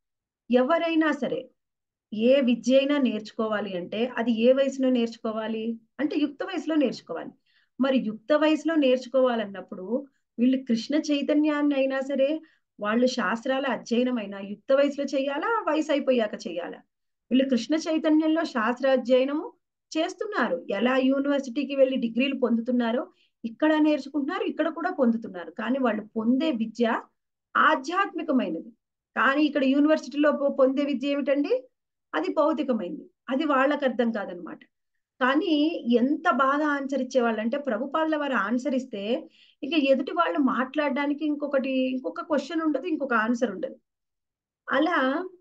ఎవరైనా సరే ఏ విద్య అయినా నేర్చుకోవాలి అంటే అది ఏ వయసులో నేర్చుకోవాలి అంటే యుక్త వయసులో నేర్చుకోవాలి మరి యుక్త వయసులో నేర్చుకోవాలన్నప్పుడు వీళ్ళు కృష్ణ చైతన్యాన్ని అయినా సరే వాళ్ళు శాస్త్రాల అధ్యయనం అయినా యుక్త వయసులో చేయాలా వయసు అయిపోయాక చేయాలా వీళ్ళు కృష్ణ చైతన్యంలో శాస్త్ర అధ్యయనము చేస్తున్నారు ఎలా యూనివర్సిటీకి వెళ్ళి డిగ్రీలు పొందుతున్నారో ఇక్కడ నేర్చుకుంటున్నారు ఇక్కడ కూడా పొందుతున్నారు కానీ వాళ్ళు పొందే విద్య ఆధ్యాత్మికమైనది కానీ ఇక్కడ యూనివర్సిటీలో పొందే విద్య ఏమిటండి అది భౌతికమైంది అది వాళ్ళకి అర్థం కాదనమాట కానీ ఎంత బాగా ఆన్సర్ ఇచ్చేవాళ్ళు అంటే ప్రభుపాదుల వారు ఆన్సర్ ఇస్తే ఇక ఎదుటి వాళ్ళు మాట్లాడడానికి ఇంకొకటి ఇంకొక క్వశ్చన్ ఉండదు ఇంకొక ఆన్సర్ ఉండదు అలా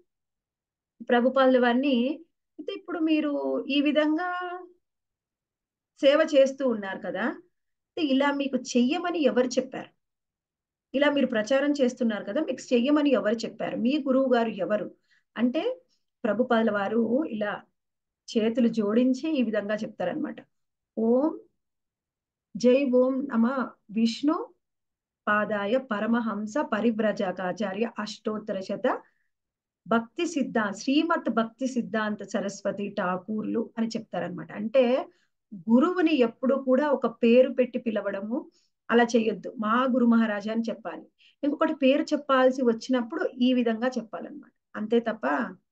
ప్రభుపాదుల వారిని అయితే ఇప్పుడు మీరు ఈ విధంగా సేవ చేస్తూ ఉన్నారు కదా ఇలా మీకు చెయ్యమని ఎవరు చెప్పారు ఇలా మీరు ప్రచారం చేస్తున్నారు కదా మీకు చెయ్యమని ఎవరు చెప్పారు మీ గురువు గారు ఎవరు అంటే ప్రభుపాదుల వారు ఇలా చేతులు జోడించి ఈ విధంగా చెప్తారనమాట ఓం జై ఓం నమ విష్ణు పాదాయ పరమహంస పరివ్రజకాచార్య అష్టోత్తర శత భక్తి సిద్ధాంత శ్రీమత్ భక్తి సిద్ధాంత సరస్వతి ఠాకూర్లు అని చెప్తారనమాట అంటే గురువుని ఎప్పుడు కూడా ఒక పేరు పెట్టి పిలవడము అలా చేయొద్దు మా గురు మహారాజా అని చెప్పాలి ఇంకొకటి పేరు చెప్పాల్సి వచ్చినప్పుడు ఈ విధంగా చెప్పాలన్నమాట అంతే తప్ప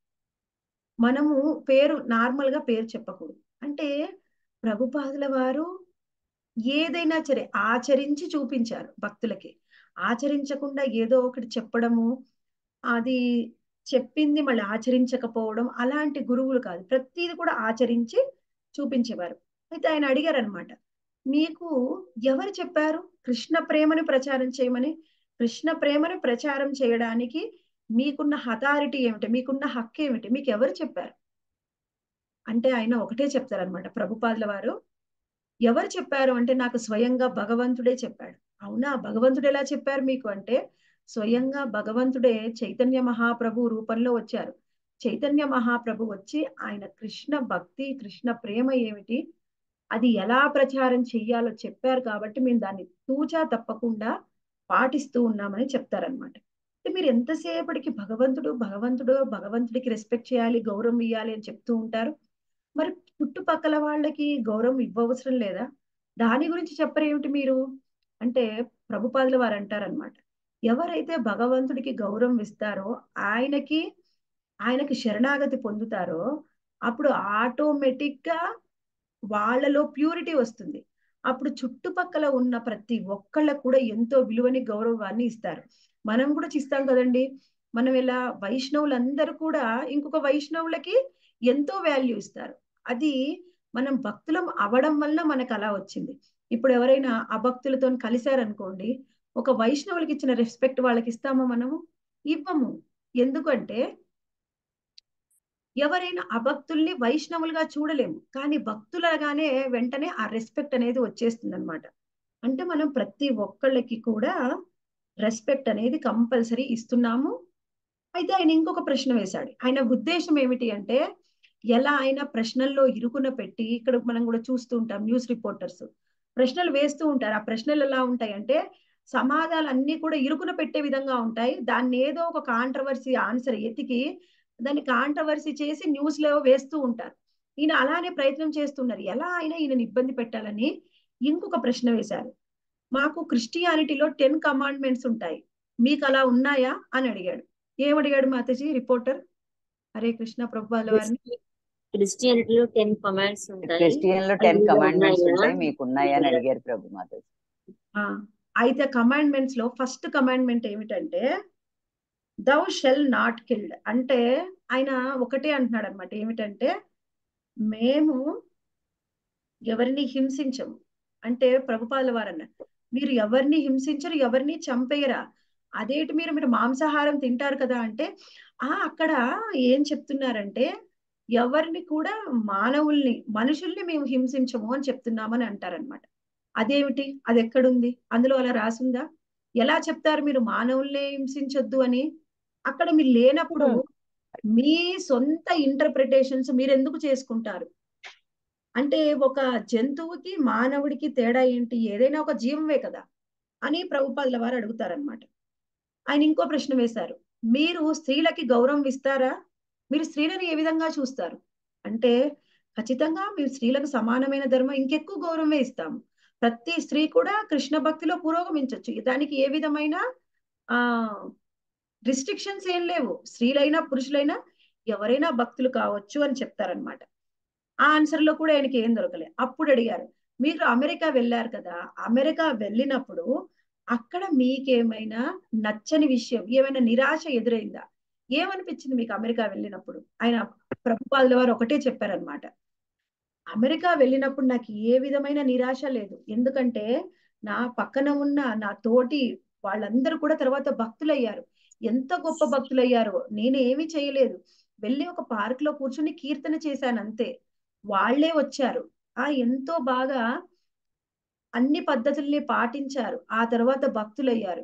మనము పేరు నార్మల్ గా పేరు చెప్పకూడదు అంటే ప్రభుపాదుల వారు ఏదైనా సరే ఆచరించి చూపించారు భక్తులకి ఆచరించకుండా ఏదో ఒకటి చెప్పడము అది చెప్పింది మళ్ళీ ఆచరించకపోవడం అలాంటి గురువులు కాదు ప్రతిది కూడా ఆచరించి చూపించేవారు అయితే ఆయన అడిగారు అనమాట మీకు ఎవరు చెప్పారు కృష్ణ ప్రేమని ప్రచారం చేయమని కృష్ణ ప్రేమని ప్రచారం చేయడానికి మీకున్న హతారిటీ ఏమిటి మీకున్న హక్కు ఏమిటి మీకు ఎవరు చెప్పారు అంటే ఆయన ఒకటే చెప్తారనమాట ప్రభుపాదుల వారు ఎవరు చెప్పారు అంటే నాకు స్వయంగా భగవంతుడే చెప్పాడు అవునా భగవంతుడు ఎలా చెప్పారు మీకు అంటే స్వయంగా భగవంతుడే చైతన్య మహాప్రభు రూపంలో వచ్చారు చైతన్య మహాప్రభు వచ్చి ఆయన కృష్ణ భక్తి కృష్ణ ప్రేమ ఏమిటి అది ఎలా ప్రచారం చెయ్యాలో చెప్పారు కాబట్టి మేము దాన్ని తూచా తప్పకుండా పాటిస్తూ ఉన్నామని చెప్తారనమాట మీరు ఎంతసేపటికి భగవంతుడు భగవంతుడు భగవంతుడికి రెస్పెక్ట్ చేయాలి గౌరవం ఇవ్వాలి అని చెప్తూ ఉంటారు మరి చుట్టుపక్కల వాళ్ళకి గౌరవం ఇవ్వవసరం లేదా దాని గురించి చెప్పరేమిటి మీరు అంటే ప్రభుపాదుల వారు అంటారనమాట ఎవరైతే భగవంతుడికి గౌరవం ఇస్తారో ఆయనకి ఆయనకి శరణాగతి పొందుతారో అప్పుడు ఆటోమేటిక్ గా వాళ్ళలో ప్యూరిటీ వస్తుంది అప్పుడు చుట్టుపక్కల ఉన్న ప్రతి ఒక్కళ్ళకు కూడా ఎంతో విలువని గౌరవాన్ని ఇస్తారు మనం కూడా చిస్తాం కదండి మనం ఇలా వైష్ణవులందరూ కూడా ఇంకొక వైష్ణవులకి ఎంతో వాల్యూ ఇస్తారు అది మనం భక్తులం అవడం వల్ల మనకు అలా వచ్చింది ఇప్పుడు ఎవరైనా అభక్తులతో కలిశారనుకోండి ఒక వైష్ణవులకి ఇచ్చిన రెస్పెక్ట్ వాళ్ళకి ఇస్తామా మనము ఇవ్వము ఎందుకంటే ఎవరైనా అభక్తుల్ని వైష్ణవులుగా చూడలేము కానీ భక్తులగానే వెంటనే ఆ రెస్పెక్ట్ అనేది వచ్చేస్తుంది అనమాట అంటే మనం ప్రతి ఒక్కళ్ళకి కూడా రెస్పెక్ట్ అనేది కంపల్సరీ ఇస్తున్నాము అయితే ఆయన ఇంకొక ప్రశ్న వేశాడు ఆయన ఉద్దేశం ఏమిటి అంటే ఎలా ఆయన ప్రశ్నల్లో ఇరుకున పెట్టి ఇక్కడ మనం కూడా చూస్తూ ఉంటాం న్యూస్ రిపోర్టర్స్ ప్రశ్నలు వేస్తూ ఉంటారు ఆ ప్రశ్నలు ఎలా ఉంటాయి అంటే సమాధానాలు అన్ని కూడా ఇరుకున పెట్టే విధంగా ఉంటాయి దాన్ని ఏదో ఒక కాంట్రవర్సీ ఆన్సర్ ఎతికి దాన్ని కాంట్రవర్సీ చేసి న్యూస్ లో వేస్తూ ఉంటారు ఈయన అలానే ప్రయత్నం చేస్తున్నారు ఎలా ఆయన ఈయనని ఇబ్బంది పెట్టాలని ఇంకొక ప్రశ్న వేశారు మాకు క్రిస్టియానిటీలో టెన్ కమాండ్మెంట్స్ ఉంటాయి మీకు అలా ఉన్నాయా అని అడిగాడు ఏమడిగాడు మాతాజీ రిపోర్టర్ హరే కృష్ణ ప్రభుపాల వారిని క్రిస్టియానిటీలో టెన్ కమాండ్స్ ఉంటాయి క్రిస్టియన్ లో టెన్ అవి కమాండ్మెంట్స్ ఉన్నాయా? ఉంటాయి మీకు ఉన్నాయా అని అడిగారు ప్రభు మాత ఆ, అయితే కమాండ్మెంట్స్ లో ఫస్ట్ కమాండ్మెంట్ ఏమిటంటే దౌ షెల్ నాట్ కిల్డ్ అంటే ఆయన ఒకటే అంటున్నాడు అనమాట ఏమిటంటే మేము ఎవరిని హింసించము అంటే ప్రభుపాదుల వారన్న మీరు ఎవరిని హింసించరు ఎవరిని చంపేయరా అదేంటి మీరు మీరు మాంసాహారం తింటారు కదా అంటే ఆ అక్కడ ఏం చెప్తున్నారంటే ఎవరిని కూడా మానవుల్ని మనుషుల్ని మేము హింసించము అని చెప్తున్నామని అంటారనమాట అదేమిటి అది ఎక్కడుంది అందులో అలా రాసుందా ఎలా చెప్తారు మీరు మానవుల్నే హింసించొద్దు అని అక్కడ మీరు లేనప్పుడు మీ సొంత ఇంటర్ప్రిటేషన్స్ మీరు ఎందుకు చేసుకుంటారు అంటే ఒక జంతువుకి మానవుడికి తేడా ఏంటి ఏదైనా ఒక జీవమే కదా అని ప్రభుపాదుల వారు అడుగుతారనమాట ఆయన ఇంకో ప్రశ్న వేశారు మీరు స్త్రీలకి గౌరవం ఇస్తారా మీరు స్త్రీలను ఏ విధంగా చూస్తారు అంటే ఖచ్చితంగా మీరు స్త్రీలకు సమానమైన ధర్మం ఇంకెక్కువ గౌరవమే ఇస్తాము ప్రతి స్త్రీ కూడా కృష్ణ భక్తిలో పురోగమించవచ్చు దానికి ఏ విధమైన ఆ రిస్ట్రిక్షన్స్ ఏం లేవు స్త్రీలైనా పురుషులైనా ఎవరైనా భక్తులు కావచ్చు అని చెప్తారనమాట ఆ ఆన్సర్ లో కూడా ఆయనకి ఏం దొరకలే అప్పుడు అడిగారు మీరు అమెరికా వెళ్ళారు కదా అమెరికా వెళ్ళినప్పుడు అక్కడ మీకేమైనా నచ్చని విషయం ఏమైనా నిరాశ ఎదురైందా ఏమనిపించింది మీకు అమెరికా వెళ్ళినప్పుడు ఆయన ప్రభుపాదుల వారు ఒకటే చెప్పారనమాట అమెరికా వెళ్ళినప్పుడు నాకు ఏ విధమైన నిరాశ లేదు ఎందుకంటే నా పక్కన ఉన్న నా తోటి వాళ్ళందరూ కూడా తర్వాత భక్తులయ్యారు ఎంత గొప్ప భక్తులయ్యారో నేను ఏమీ చేయలేదు వెళ్ళి ఒక పార్క్ లో కూర్చుని కీర్తన చేశాను అంతే వాళ్లే వచ్చారు ఆ ఎంతో బాగా అన్ని పద్ధతుల్ని పాటించారు ఆ తర్వాత భక్తులయ్యారు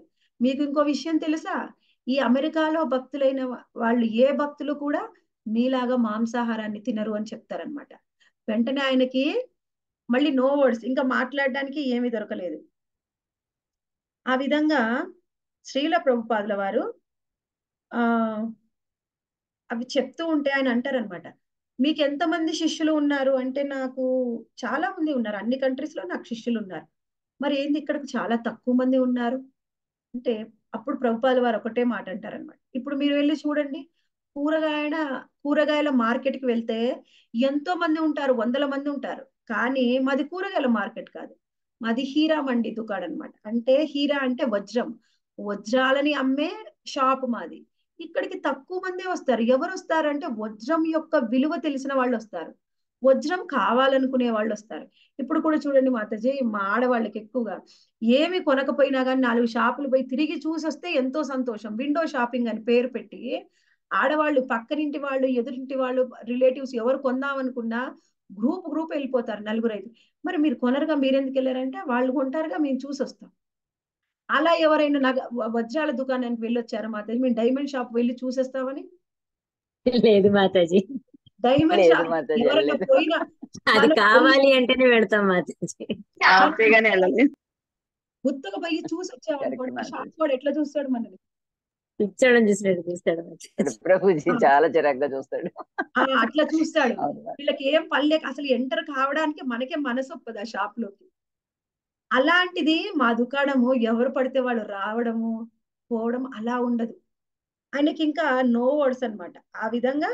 మీకు ఇంకో విషయం తెలుసా ఈ అమెరికాలో భక్తులైన వా- వాళ్ళు ఏ భక్తులు కూడా మీలాగా మాంసాహారాన్ని తినరు అని చెప్తారనమాట వెంటనే ఆయనకి మళ్ళీ నో వర్డ్స్ ఇంకా మాట్లాడడానికి ఏమీ దొరకలేదు ఆ విధంగా శ్రీల ప్రభుపాదుల వారు ఆ అవి చెప్తూ ఉంటే ఆయన అంటారనమాట మీకు ఎంతమంది శిష్యులు ఉన్నారు అంటే నాకు చాలా మంది ఉన్నారు అన్ని కంట్రీస్ లో నాకు శిష్యులు ఉన్నారు మరి ఏంది ఇక్కడికి చాలా తక్కువ మంది ఉన్నారు అంటే అప్పుడు ప్రభుపాద వారు ఒకటే మాట అంటారనమాట ఇప్పుడు మీరు వెళ్ళి చూడండి కూరగాయల కూరగాయల మార్కెట్ కి వెళ్తే ఎంతో మంది ఉంటారు వందల మంది ఉంటారు కానీ మాది కూరగాయల మార్కెట్ కాదు మాది హీరా మండి దుకాణం అనమాట అంటే హీరా అంటే వజ్రం వజ్రాలని అమ్మే షాప్ మాది ఇక్కడికి తక్కువ మందే వస్తారు ఎవరు వస్తారంటే వజ్రం యొక్క విలువ తెలిసిన వాళ్ళు వస్తారు వజ్రం కావాలనుకునే వాళ్ళు వస్తారు ఇప్పుడు కూడా చూడండి మాతాజీ మా ఆడవాళ్ళకి ఎక్కువగా ఏమి కొనకపోయినా కానీ నాలుగు షాపులు పోయి తిరిగి చూసి వస్తే ఎంతో సంతోషం విండో షాపింగ్ అని పేరు పెట్టి ఆడవాళ్ళు పక్కనింటి వాళ్ళు ఎదురింటి వాళ్ళు రిలేటివ్స్ ఎవరు కొందామనుకున్నా గ్రూప్ గ్రూప్ వెళ్ళిపోతారు నలుగురు ఐదు మరి మీరు కొనరుగా మీరెందుకు వెళ్ళారంటే వాళ్ళు కొంటారుగా మేము చూసి వస్తాం అలా ఎవరైనా నగ వ- వజ్రాల దుకాణానికి వెళ్ళొచ్చారా మాతాజీ మేము డైమండ్ షాప్ వెళ్ళి చూసేస్తామని లేదు మాతాజీ డైమండ్ లేదు షాప్ మాతాజీ ఎవరైనా వెళ్ళలేదు పోయినా అది వాళ్ళు కావాలి అంటేనే వెళ్తాం మాతాజీ హ్యాపీగానే వెళ్ళాలి గుర్తుగా పోయి చూసి వచ్చామనుకోండి కరెక్ట్ మాతాజీ షాప్ వాడు ఎట్లా చూస్తాడు మనల్ని పిచ్చోడని చూసినట్టు చూస్తాడు మాతాజీ ప్రభుజీ ఆ, చాలా చిరాగ్గా చూస్తాడు ఆ, అట్లా చూస్తాడు అవును మాతాజీ. వీళ్ళకి ఏం పనిలేక అసలు ఎంటర్ కావడానికి మనకే మనసు ఒప్పదు ఆ షాప్ లోకి అలాంటిది మా దుకాణము ఎవరు పడితే వాళ్ళు రావడము పోవడం అలా ఉండదు ఆయనకి ఇంకా నో వర్డ్స్ అన్నమాట ఆ విధంగా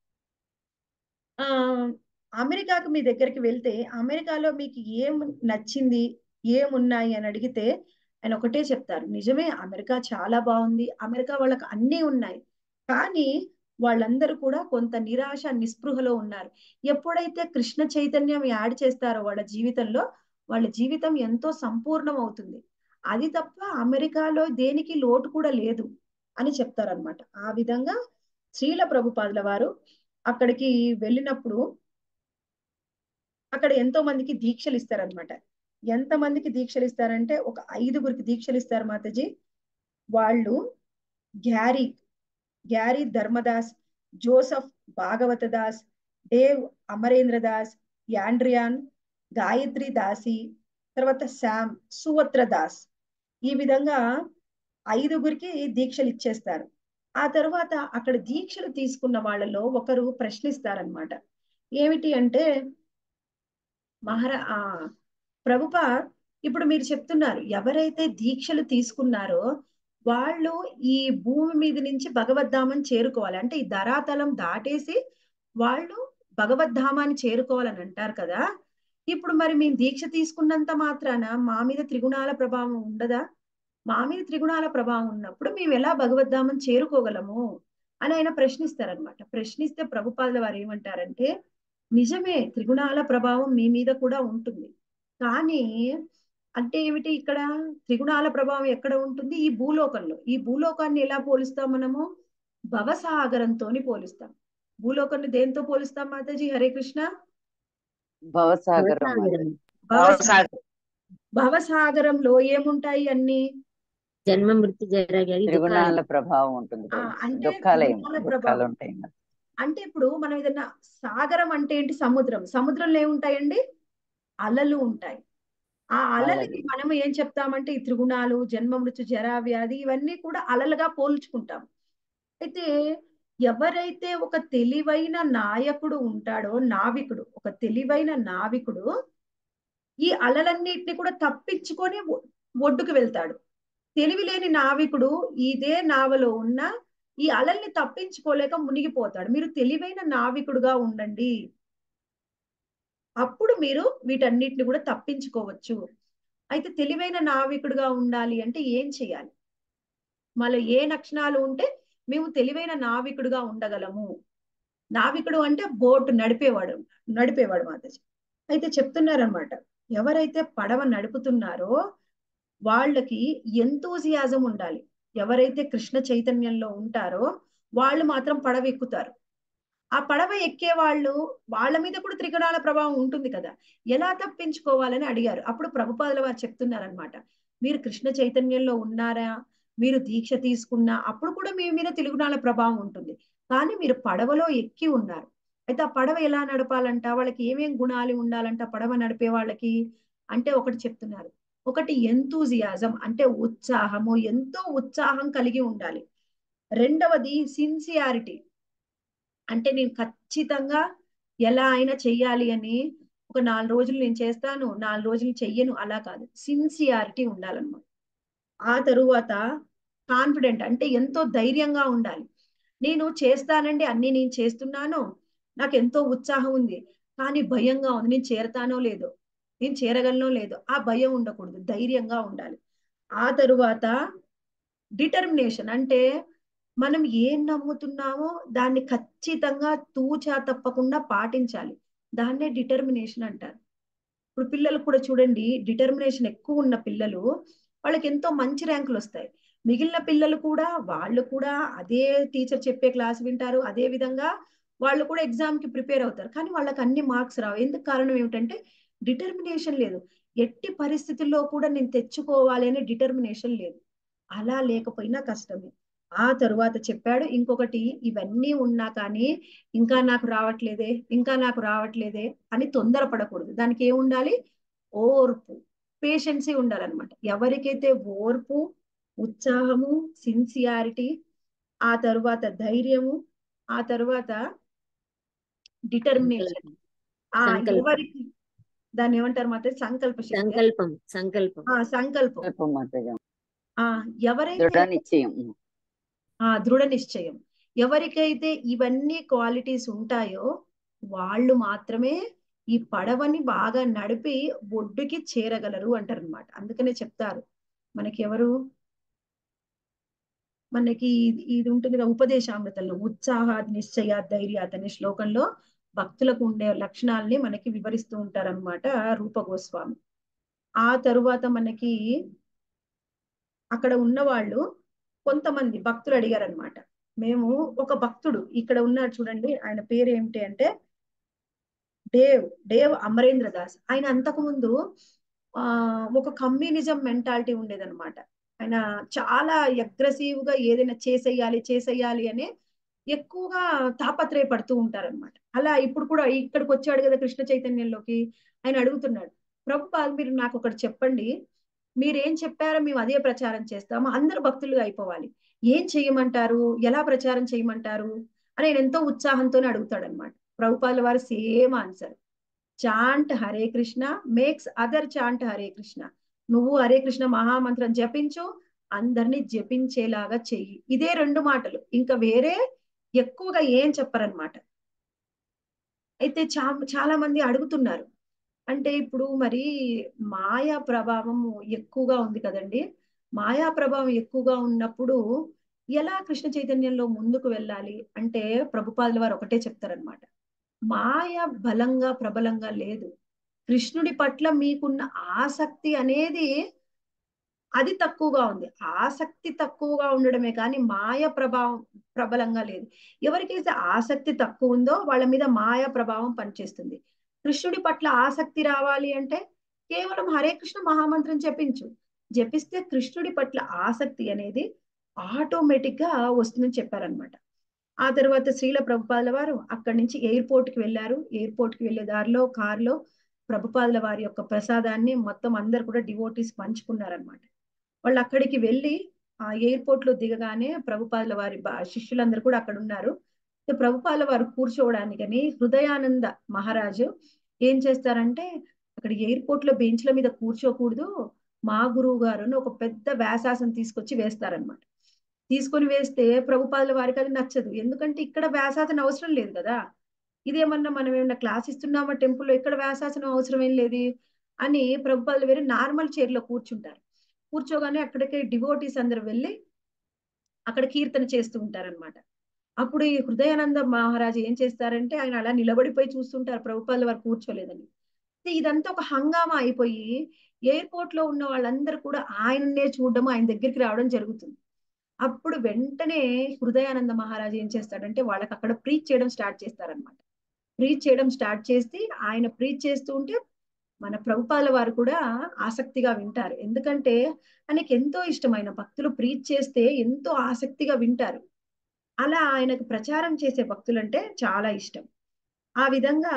ఆ అమెరికాకు మీ దగ్గరికి వెళ్తే అమెరికాలో మీకు ఏం నచ్చింది ఏమున్నాయి అని అడిగితే ఆయన ఒకటే చెప్తారు నిజమే అమెరికా చాలా బాగుంది అమెరికా వాళ్ళకి అన్నీ ఉన్నాయి కానీ వాళ్ళందరూ కూడా కొంత నిరాశ నిస్పృహలో ఉన్నారు ఎప్పుడైతే కృష్ణ చైతన్యం యాడ్ చేస్తారో వాళ్ళ జీవితంలో వాళ్ళ జీవితం ఎంతో సంపూర్ణం అవుతుంది అది తప్ప అమెరికాలో దేనికి లోటు కూడా లేదు అని చెప్తారనమాట ఆ విధంగా శ్రీల ప్రభుపాదుల వారు అక్కడికి వెళ్ళినప్పుడు అక్కడ ఎంతో మందికి దీక్షలు ఇస్తారనమాట ఎంత మందికి దీక్షలు ఇస్తారంటే ఒక ఐదుగురికి దీక్షలు ఇస్తారు మాతాజీ వాళ్ళు Gary Gary Dharmadas Joseph Bhagavata Das Dave Amarendra Das Adrian Gayatri Dasi తర్వాత శామ్ సువత్ర దాస్ ఈ విధంగా ఐదుగురికి దీక్షలు ఇచ్చేస్తారు ఆ తర్వాత అక్కడ దీక్షలు తీసుకున్న వాళ్ళలో ఒకరు ప్రశ్నిస్తారనమాట ఏమిటి అంటే మహారా ఆ ప్రభుప ఇప్పుడు మీరు చెప్తున్నారు ఎవరైతే దీక్షలు తీసుకున్నారో వాళ్ళు ఈ భూమి మీద నుంచి భగవద్ధామని చేరుకోవాలి అంటే ఈ ధరాతలం దాటేసి వాళ్ళు భగవద్ధామాన్ని చేరుకోవాలని అంటారు కదా ఇప్పుడు మరి మేము దీక్ష తీసుకున్నంత మాత్రాన మా మీద త్రిగుణాల ప్రభావం ఉండదా మా మీద త్రిగుణాల ప్రభావం ఉన్నప్పుడు మేము ఎలా భగవద్ధామం చేరుకోగలము అని ఆయన ప్రశ్నిస్తారనమాట ప్రశ్నిస్తే ప్రభుపాదుల వారు ఏమంటారంటే నిజమే త్రిగుణాల ప్రభావం మీ మీద కూడా ఉంటుంది కానీ అంటే ఏమిటి ఇక్కడ త్రిగుణాల ప్రభావం ఎక్కడ ఉంటుంది ఈ భూలోకంలో ఈ భూలోకాన్ని ఎలా పోలుస్తాం మనము భవసాగరంతో పోలుస్తాం భూలోకాన్ని దేంతో పోలుస్తాం మాతాజీ హరే కృష్ణ భవసాగరం మాతాజీ భవసాగరం భవసాగరంలో ఏముంటాయి అన్ని జన్మ మృత్యు జర వ్యాధి త్రిగుణాల దుఃఖాలు ప్రభావం ఉంటుంది ఆ, ప్రభుజీ. అంటే దుఃఖాలు ఏమి త్రిగుణాల దుఃఖాలు ప్రభావం ఉంటాయి మాతాజీ. అంటే ఇప్పుడు మనం ఏదైనా సాగరం అంటే ఏంటి సముద్రం సముద్రంలో ఏముంటాయండి అలలు ఉంటాయి ఆ అలలకి అలలు. మనం ఏం చెప్తామంటే ఈ త్రిగుణాలు జన్మ మృత్యు జరా వ్యాధి ఇవన్నీ కూడా అలలుగా పోల్చుకుంటాం అయితే ఎవరైతే ఒక తెలివైన నాయకుడు ఉంటాడో నావికుడు ఒక తెలివైన నావికుడు ఈ అలలన్నిటిని కూడా తప్పించుకొని ఒ- ఒడ్డుకు వెళ్తాడు తెలివి లేని నావికుడు ఇదే నావలో ఉన్న ఈ అలల్ని తప్పించుకోలేక మునిగిపోతాడు మీరు తెలివైన నావికుడుగా ఉండండి అప్పుడు మీరు వీటన్నిటిని కూడా తప్పించుకోవచ్చు అయితే తెలివైన నావికుడుగా ఉండాలి అంటే ఏం చేయాలి మళ్ళీ ఏ లక్షణాలు ఉంటే మేము తెలివైన నావికుడుగా ఉండగలము నావికుడు అంటే బోట్ నడిపేవాడు నడిపేవాడు మాతాజీ అయితే చెప్తున్నారనమాట ఎవరైతే పడవ నడుపుతున్నారో వాళ్ళకి ఎంతోజియాజం ఉండాలి ఎవరైతే కృష్ణ చైతన్యంలో ఉంటారో వాళ్ళు మాత్రం పడవ ఎక్కుతారు ఆ పడవ ఎక్కే వాళ్ళు వాళ్ళ మీద కూడా త్రిగుణాల ప్రభావం ఉంటుంది కదా ఎలా తప్పించుకోవాలని అడిగారు అప్పుడు ప్రభుపాదుల వారు చెప్తున్నారనమాట మీరు కృష్ణ చైతన్యంలో ఉన్నారా మీరు దీక్ష తీసుకున్నా అప్పుడు కూడా మీ మీద తెలుగునాళ్ళ ప్రభావం ఉంటుంది కానీ మీరు పడవలో ఎక్కి ఉన్నారు అయితే ఆ పడవ ఎలా నడపాలంట వాళ్ళకి ఏమేం గుణాలు ఉండాలంట పడవ నడిపే వాళ్ళకి అంటే ఒకటి చెప్తున్నారు ఒకటి ఎంతూజియాజం అంటే ఉత్సాహము ఎంతో ఉత్సాహం కలిగి ఉండాలి రెండవది సిన్సియారిటీ అంటే నేను ఖచ్చితంగా ఎలా అయినా చెయ్యాలి అని ఒక నాలుగు రోజులు నేను చేస్తాను నాలుగు రోజులు చెయ్యను అలా కాదు సిన్సియారిటీ ఉండాలన్నమాట ఆ తరువాత కాన్ఫిడెంట్ అంటే ఎంతో ధైర్యంగా ఉండాలి నేను చేస్తానండి అన్ని నేను చేస్తున్నాను నాకు ఎంతో ఉత్సాహం ఉంది కానీ భయంగా ఉంది నేను చేరతానో లేదో నేను చేరగలనో లేదో ఆ భయం ఉండకూడదు ధైర్యంగా ఉండాలి ఆ తరువాత డిటర్మినేషన్ అంటే మనం ఏం నమ్ముతున్నామో దాన్ని ఖచ్చితంగా తూచా తప్పకుండా పాటించాలి దాన్నే డిటర్మినేషన్ అంటారు ఇప్పుడు పిల్లలు కూడా చూడండి డిటర్మినేషన్ ఎక్కువ ఉన్న పిల్లలు వాళ్ళకి ఎంతో మంచి ర్యాంకులు వస్తాయి మిగిలిన పిల్లలు కూడా వాళ్ళు కూడా అదే టీచర్ చెప్పే క్లాస్ వింటారు అదే విధంగా వాళ్ళు కూడా ఎగ్జామ్ కి ప్రిపేర్ అవుతారు కానీ వాళ్ళకి అన్ని మార్క్స్ రావు ఎందుకు కారణం ఏమిటంటే డిటర్మినేషన్ లేదు ఎట్టి పరిస్థితుల్లో కూడా నేను తెచ్చుకోవాలి అనే డిటర్మినేషన్ లేదు అలా లేకపోయినా కష్టమే ఆ తరువాత చెప్పాడు ఇంకొకటి ఇవన్నీ ఉన్నా కానీ ఇంకా నాకు రావట్లేదే ఇంకా నాకు రావట్లేదే అని తొందరపడకూడదు దానికి ఏముండాలి ఓర్పు పేషెన్సీ ఉండాలన్నమాట ఎవరికైతే ఓర్పు ఉత్సాహము సిన్సియారిటీ ఆ తరువాత ధైర్యము ఆ తరువాత డిటర్మినేషన్ ఆ సంకల్పం. ఎవరికి దాన్ని ఏమంటారు మాత్రం సంకల్ప శక్తి సంకల్పం సంకల్పం ఆ సంకల్పం చెప్పు మాతాజీ ఆ ఎవరైతే దృఢ నిశ్చయం ఆ దృఢ నిశ్చయం ఎవరికైతే ఇవన్నీ క్వాలిటీస్ ఉంటాయో వాళ్ళు మాత్రమే ఈ పడవని బాగా నడిపి ఒడ్డుకి చేరగలరు అంటారు అనమాట అందుకనే చెప్తారు మనకి ఎవరు మనకి ఇది- ఇది ఉంటుంది కదా ఉపదేశామృతంలో ఉత్సాహ నిశ్చయ ధైర్యాత్ అనే శ్లోకంలో భక్తులకు ఉండే లక్షణాలని మనకి వివరిస్తూ ఉంటారన్నమాట రూప గోస్వామి ఆ తరువాత మనకి అక్కడ ఉన్న వాళ్ళు కొంతమంది భక్తులు అడిగారనమాట మేము ఒక భక్తుడు ఇక్కడ ఉన్నాడు చూడండి ఆయన పేరు ఏమిటి అంటే డేవ్ డేవ్ అమరేంద్ర దాస్ ఆయన అంతకుముందు ఆ ఒక కమ్యూనిజం మెంటాలిటీ ఉండేదన్నమాట ఆయన చాలా అగ్రెసివ్ గా ఏదైనా చేసేయాలి చేసేయాలి అనే ఎక్కువగా తాపత్రయపడుతూ ఉంటారన్నమాట అలా ఇప్పుడు కూడా ఇక్కడికి వచ్చాడు కదా కృష్ణ చైతన్యంలోకి ఆయన అడుగుతున్నాడు ప్రభుపాల్ మీరు నాకు ఒకటి చెప్పండి మీరేం చెప్పారో మేము అదే ప్రచారం చేస్తాము అందరు భక్తులుగా అయిపోవాలి ఏం చేయమంటారు ఎలా ప్రచారం చేయమంటారు అని ఆయన ఎంతో ఉత్సాహంతోనే అడుగుతాడు అనమాట ప్రభుపాల వారు same answer chant Hare Krishna makes other chant Hare Krishna నువ్వు హరే కృష్ణ మహామంత్రం జపించు అందరినీ జపించేలాగా చెయ్యి ఇదే రెండు మాటలు ఇంకా వేరే ఎక్కువగా ఏం చెప్పరనమాట అయితే చా చాలా మంది అడుగుతున్నారు అంటే ఇప్పుడు మరి మాయా ప్రభావం ఎక్కువగా ఉంది కదండి మాయా ప్రభావం ఎక్కువగా ఉన్నప్పుడు ఎలా కృష్ణ చైతన్యంలో ముందుకు వెళ్ళాలి అంటే ప్రభుపాదుల వారు ఒకటే చెప్తారనమాట మాయ బలంగా ప్రబలంగా లేదు కృష్ణుడి పట్ల మీకున్న ఆసక్తి అనేది అది తక్కువగా ఉంది ఆసక్తి తక్కువగా ఉండడమే కానీ మాయ ప్రభావం ప్రబలంగా లేదు ఎవరికైతే ఆసక్తి తక్కువ ఉందో వాళ్ళ మీద మాయ ప్రభావం పనిచేస్తుంది కృష్ణుడి పట్ల ఆసక్తి రావాలి అంటే కేవలం హరే కృష్ణ మహామంత్రం జపించు జపిస్తే కృష్ణుడి పట్ల ఆసక్తి అనేది ఆటోమేటిక్ గా వస్తుందని చెప్పారనమాట ఆ తర్వాత శ్రీల ప్రభుపాదుల వారు అక్కడి నుంచి ఎయిర్పోర్ట్ కి వెళ్ళారు ఎయిర్పోర్ట్ కి వెళ్లే దారిలో కారులో ప్రభుపాదుల వారి యొక్క ప్రసాదాన్ని మొత్తం అందరు కూడా డివోటీస్ పంచుకున్నారనమాట వాళ్ళు అక్కడికి వెళ్ళి ఆ ఎయిర్పోర్ట్ లో దిగగానే ప్రభుపాదుల వారి బా- శిష్యులందరూ కూడా అక్కడ ఉన్నారు అయితే ప్రభుపాదుల వారు కూర్చోవడానికని హృదయానంద మహారాజు ఏం చేస్తారంటే అక్కడ ఎయిర్పోర్ట్ లో బెంచ్ల మీద కూర్చోకూడదు మా గురువు గారు అని ఒక పెద్ద వ్యాసాసం తీసుకొచ్చి వేస్తారనమాట తీసుకొని వేస్తే ప్రభుపాదుల వారికి అది నచ్చదు ఎందుకంటే ఇక్కడ వ్యాసాసనం అవసరం లేదు కదా ఇదేమన్నా మనం ఏమన్నా క్లాస్ ఇస్తున్నామా టెంపుల్లో ఇక్కడ వ్యాసాసనం అవసరం ఏం లేదు అని ప్రభుపాదులు వేరే నార్మల్ చైర్ లో కూర్చుంటారు కూర్చోగానే అక్కడికి డివోటీస్ అందరు వెళ్ళి అక్కడ కీర్తన చేస్తూ ఉంటారన్నమాట అప్పుడు ఈ హృదయానంద మహారాజు ఏం చేస్తారంటే ఆయన అలా నిలబడిపోయి చూస్తుంటారు ప్రభుపాదుల వారు కూర్చోలేదని అయితే ఇదంతా ఒక హంగామా అయిపోయి ఎయిర్పోర్ట్ లో ఉన్న వాళ్ళందరూ కూడా ఆయననే చూడడం ఆయన దగ్గరికి రావడం జరుగుతుంది అప్పుడు వెంటనే హృదయానంద మహారాజు ఏం చేస్తాడంటే వాళ్ళకి అక్కడ ప్రీచ్ చేయడం స్టార్ట్ చేస్తారనమాట ప్రీచ్ చేయడం స్టార్ట్ చేసి ఆయన ప్రీచ్ చేస్తూ ఉంటే మన ప్రభుపాల వారు కూడా ఆసక్తిగా వింటారు ఎందుకంటే ఆయనకి ఎంతో ఇష్టమైన భక్తులు ప్రీచ్ చేస్తే ఎంతో ఆసక్తిగా వింటారు అలా ఆయనకు ప్రచారం చేసే భక్తులంటే చాలా ఇష్టం ఆ విధంగా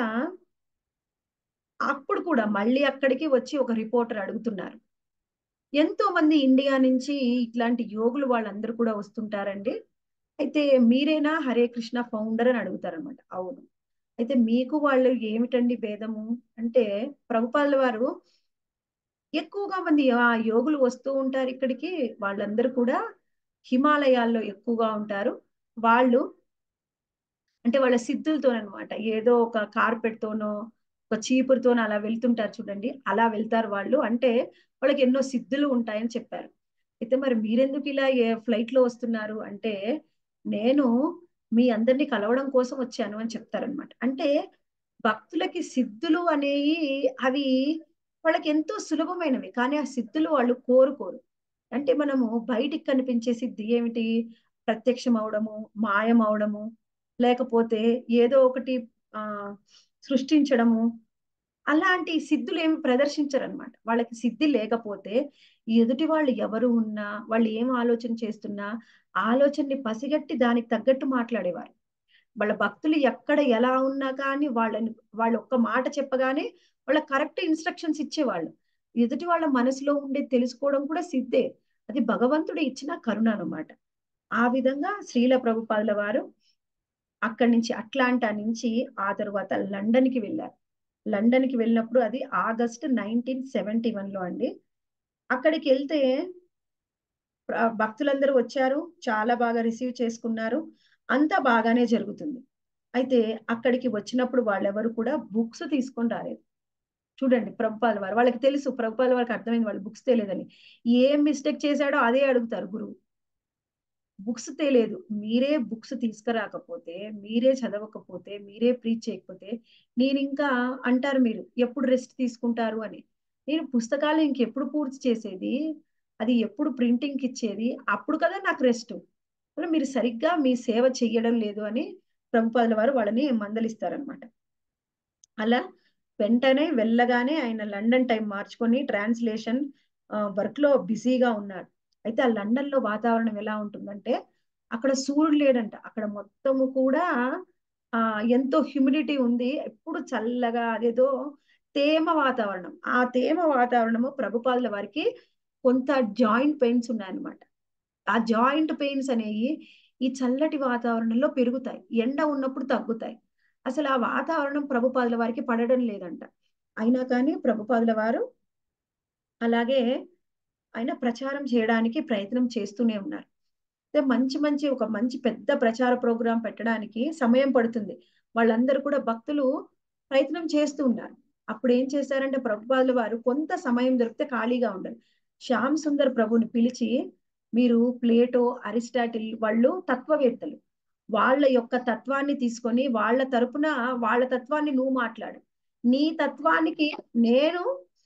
అప్పుడు కూడా మళ్ళీ అక్కడికి వచ్చి ఒక రిపోర్టర్ అడుగుతున్నారు ఎంతో మంది ఇండియా నుంచి ఇట్లాంటి యోగులు వాళ్ళందరూ కూడా వస్తుంటారండి అయితే మీరేనా హరే కృష్ణ ఫౌండర్ అని అడుగుతారనమాట అవును అయితే మీకు వాళ్ళు ఏమిటండి భేదము అంటే ప్రభుపాల వారు ఎక్కువగా మంది ఆ యోగులు వస్తూ ఉంటారు ఇక్కడికి వాళ్ళందరూ కూడా హిమాలయాల్లో ఎక్కువగా ఉంటారు వాళ్ళు అంటే వాళ్ళ సిద్ధులతో అనమాట ఏదో ఒక కార్పెట్ తోనో ఒక చీపురుతోనో అలా వెళ్తుంటారు చూడండి అలా వెళ్తారు వాళ్ళు అంటే వాళ్ళకి ఎన్నో సిద్ధులు ఉంటాయని చెప్పారు అయితే మరి మీరెందుకు ఇలా ఏ ఫ్లైట్ లో వస్తున్నారు అంటే నేను మీ అందరినీ కలవడం కోసం వచ్చాను అని చెప్తారనమాట అంటే భక్తులకి సిద్ధులు అనేవి అవి వాళ్ళకి ఎంతో సులభమైనవి కానీ ఆ సిద్ధులు వాళ్ళు కోరుకోరు అంటే మనము బయటికి కనిపించే సిద్ధి ఏమిటి ప్రత్యక్షం అవడము మాయం అవడము లేకపోతే ఏదో ఒకటి ఆ సృష్టించడము అలాంటి సిద్ధులు ఏమి ప్రదర్శించరనమాట వాళ్ళకి సిద్ధి లేకపోతే ఎదుటి వాళ్ళు ఎవరు ఉన్నా వాళ్ళు ఏం ఆలోచన చేస్తున్నా ఆలోచనని పసిగట్టి దానికి తగ్గట్టు మాట్లాడేవారు వాళ్ళ భక్తులు ఎక్కడ ఎలా ఉన్నా కానీ వాళ్ళని వాళ్ళు ఒక్క మాట చెప్పగానే వాళ్ళ కరెక్ట్ ఇన్స్ట్రక్షన్స్ ఇచ్చేవాళ్ళు ఎదుటి వాళ్ళ మనసులో ఉండే తెలుసుకోవడం కూడా సిద్ధే అది భగవంతుడు ఇచ్చిన కరుణ అనమాట ఆ విధంగా శ్రీల ప్రభుపాదుల వారు అక్కడి నుంచి అట్లాంటా నుంచి ఆ తర్వాత లండన్ కి వెళ్ళారు లండన్ కి వెళ్ళినప్పుడు అది ఆగస్ట్ నైన్టీన్ సెవెంటీ వన్ లో అండి అక్కడికి వెళ్తే భక్తులందరూ వచ్చారు చాలా బాగా రిసీవ్ చేసుకున్నారు అంతా బాగానే జరుగుతుంది అయితే అక్కడికి వచ్చినప్పుడు వాళ్ళెవరు కూడా బుక్స్ తీసుకొని రాలేదు చూడండి ప్రభుపాల వారు వాళ్ళకి తెలుసు ప్రభుపాల వారికి అర్థమైంది వాళ్ళు బుక్స్ తెలియదని ఏం మిస్టేక్ చేశాడో అదే అడుగుతారు గురువు బుక్స్ తెలియదు మీరే బుక్స్ తీసుకురాకపోతే మీరే చదవకపోతే మీరే ప్రీచ్ చేయకపోతే నేను ఇంకా అంటారు మీరు ఎప్పుడు రెస్ట్ తీసుకుంటారు అని నేను పుస్తకాలు ఇంకెప్పుడు పూర్తి చేసేది అది ఎప్పుడు ప్రింటింగ్కి ఇచ్చేది అప్పుడు కదా నాకు రెస్ట్ అలా మీరు సరిగ్గా మీ సేవ చెయ్యడం లేదు అని ప్రభుపాదుల వారు వాళ్ళని మందలిస్తారనమాట అలా వెంటనే వెళ్ళగానే ఆయన లండన్ టైం మార్చుకొని ట్రాన్స్లేషన్ వర్క్ లో బిజీగా ఉన్నాడు అయితే ఆ లండన్ లో వాతావరణం ఎలా ఉంటుందంటే అక్కడ సూర్యుడు లేడంట అక్కడ మొత్తము కూడా ఆ ఎంతో హ్యూమిడిటీ ఉంది ఎప్పుడు చల్లగా అదేదో తేమ వాతావరణం ఆ తేమ వాతావరణము ప్రభుపాదుల వారికి కొంత జాయింట్ పెయిన్స్ ఉన్నాయన్నమాట ఆ జాయింట్ పెయిన్స్ అనేవి ఈ చల్లటి వాతావరణంలో పెరుగుతాయి ఎండ ఉన్నప్పుడు తగ్గుతాయి అసలు ఆ వాతావరణం ప్రభుపాదుల వారికి పడడం లేదంట అయినా కానీ ప్రభుపాదుల వారు అలాగే ఆయన ప్రచారం చేయడానికి ప్రయత్నం చేస్తూనే ఉన్నారు మంచి మంచి ఒక మంచి పెద్ద ప్రచార ప్రోగ్రాం పెట్టడానికి సమయం పడుతుంది వాళ్ళందరూ కూడా భక్తులు ప్రయత్నం చేస్తూ ఉన్నారు అప్పుడు ఏం చేశారంటే ప్రభుపాదుల వారు కొంత సమయం దొరికితే ఖాళీగా ఉండరు శ్యామ్ సుందర్ ప్రభుని పిలిచి మీరు ప్లేటో అరిస్టాటిల్ వాళ్ళు తత్వవేత్తలు వాళ్ళ యొక్క తత్వాన్ని తీసుకొని వాళ్ళ తరపున వాళ్ళ తత్వాన్ని నువ్వు మాట్లాడు నీ తత్వానికి నేను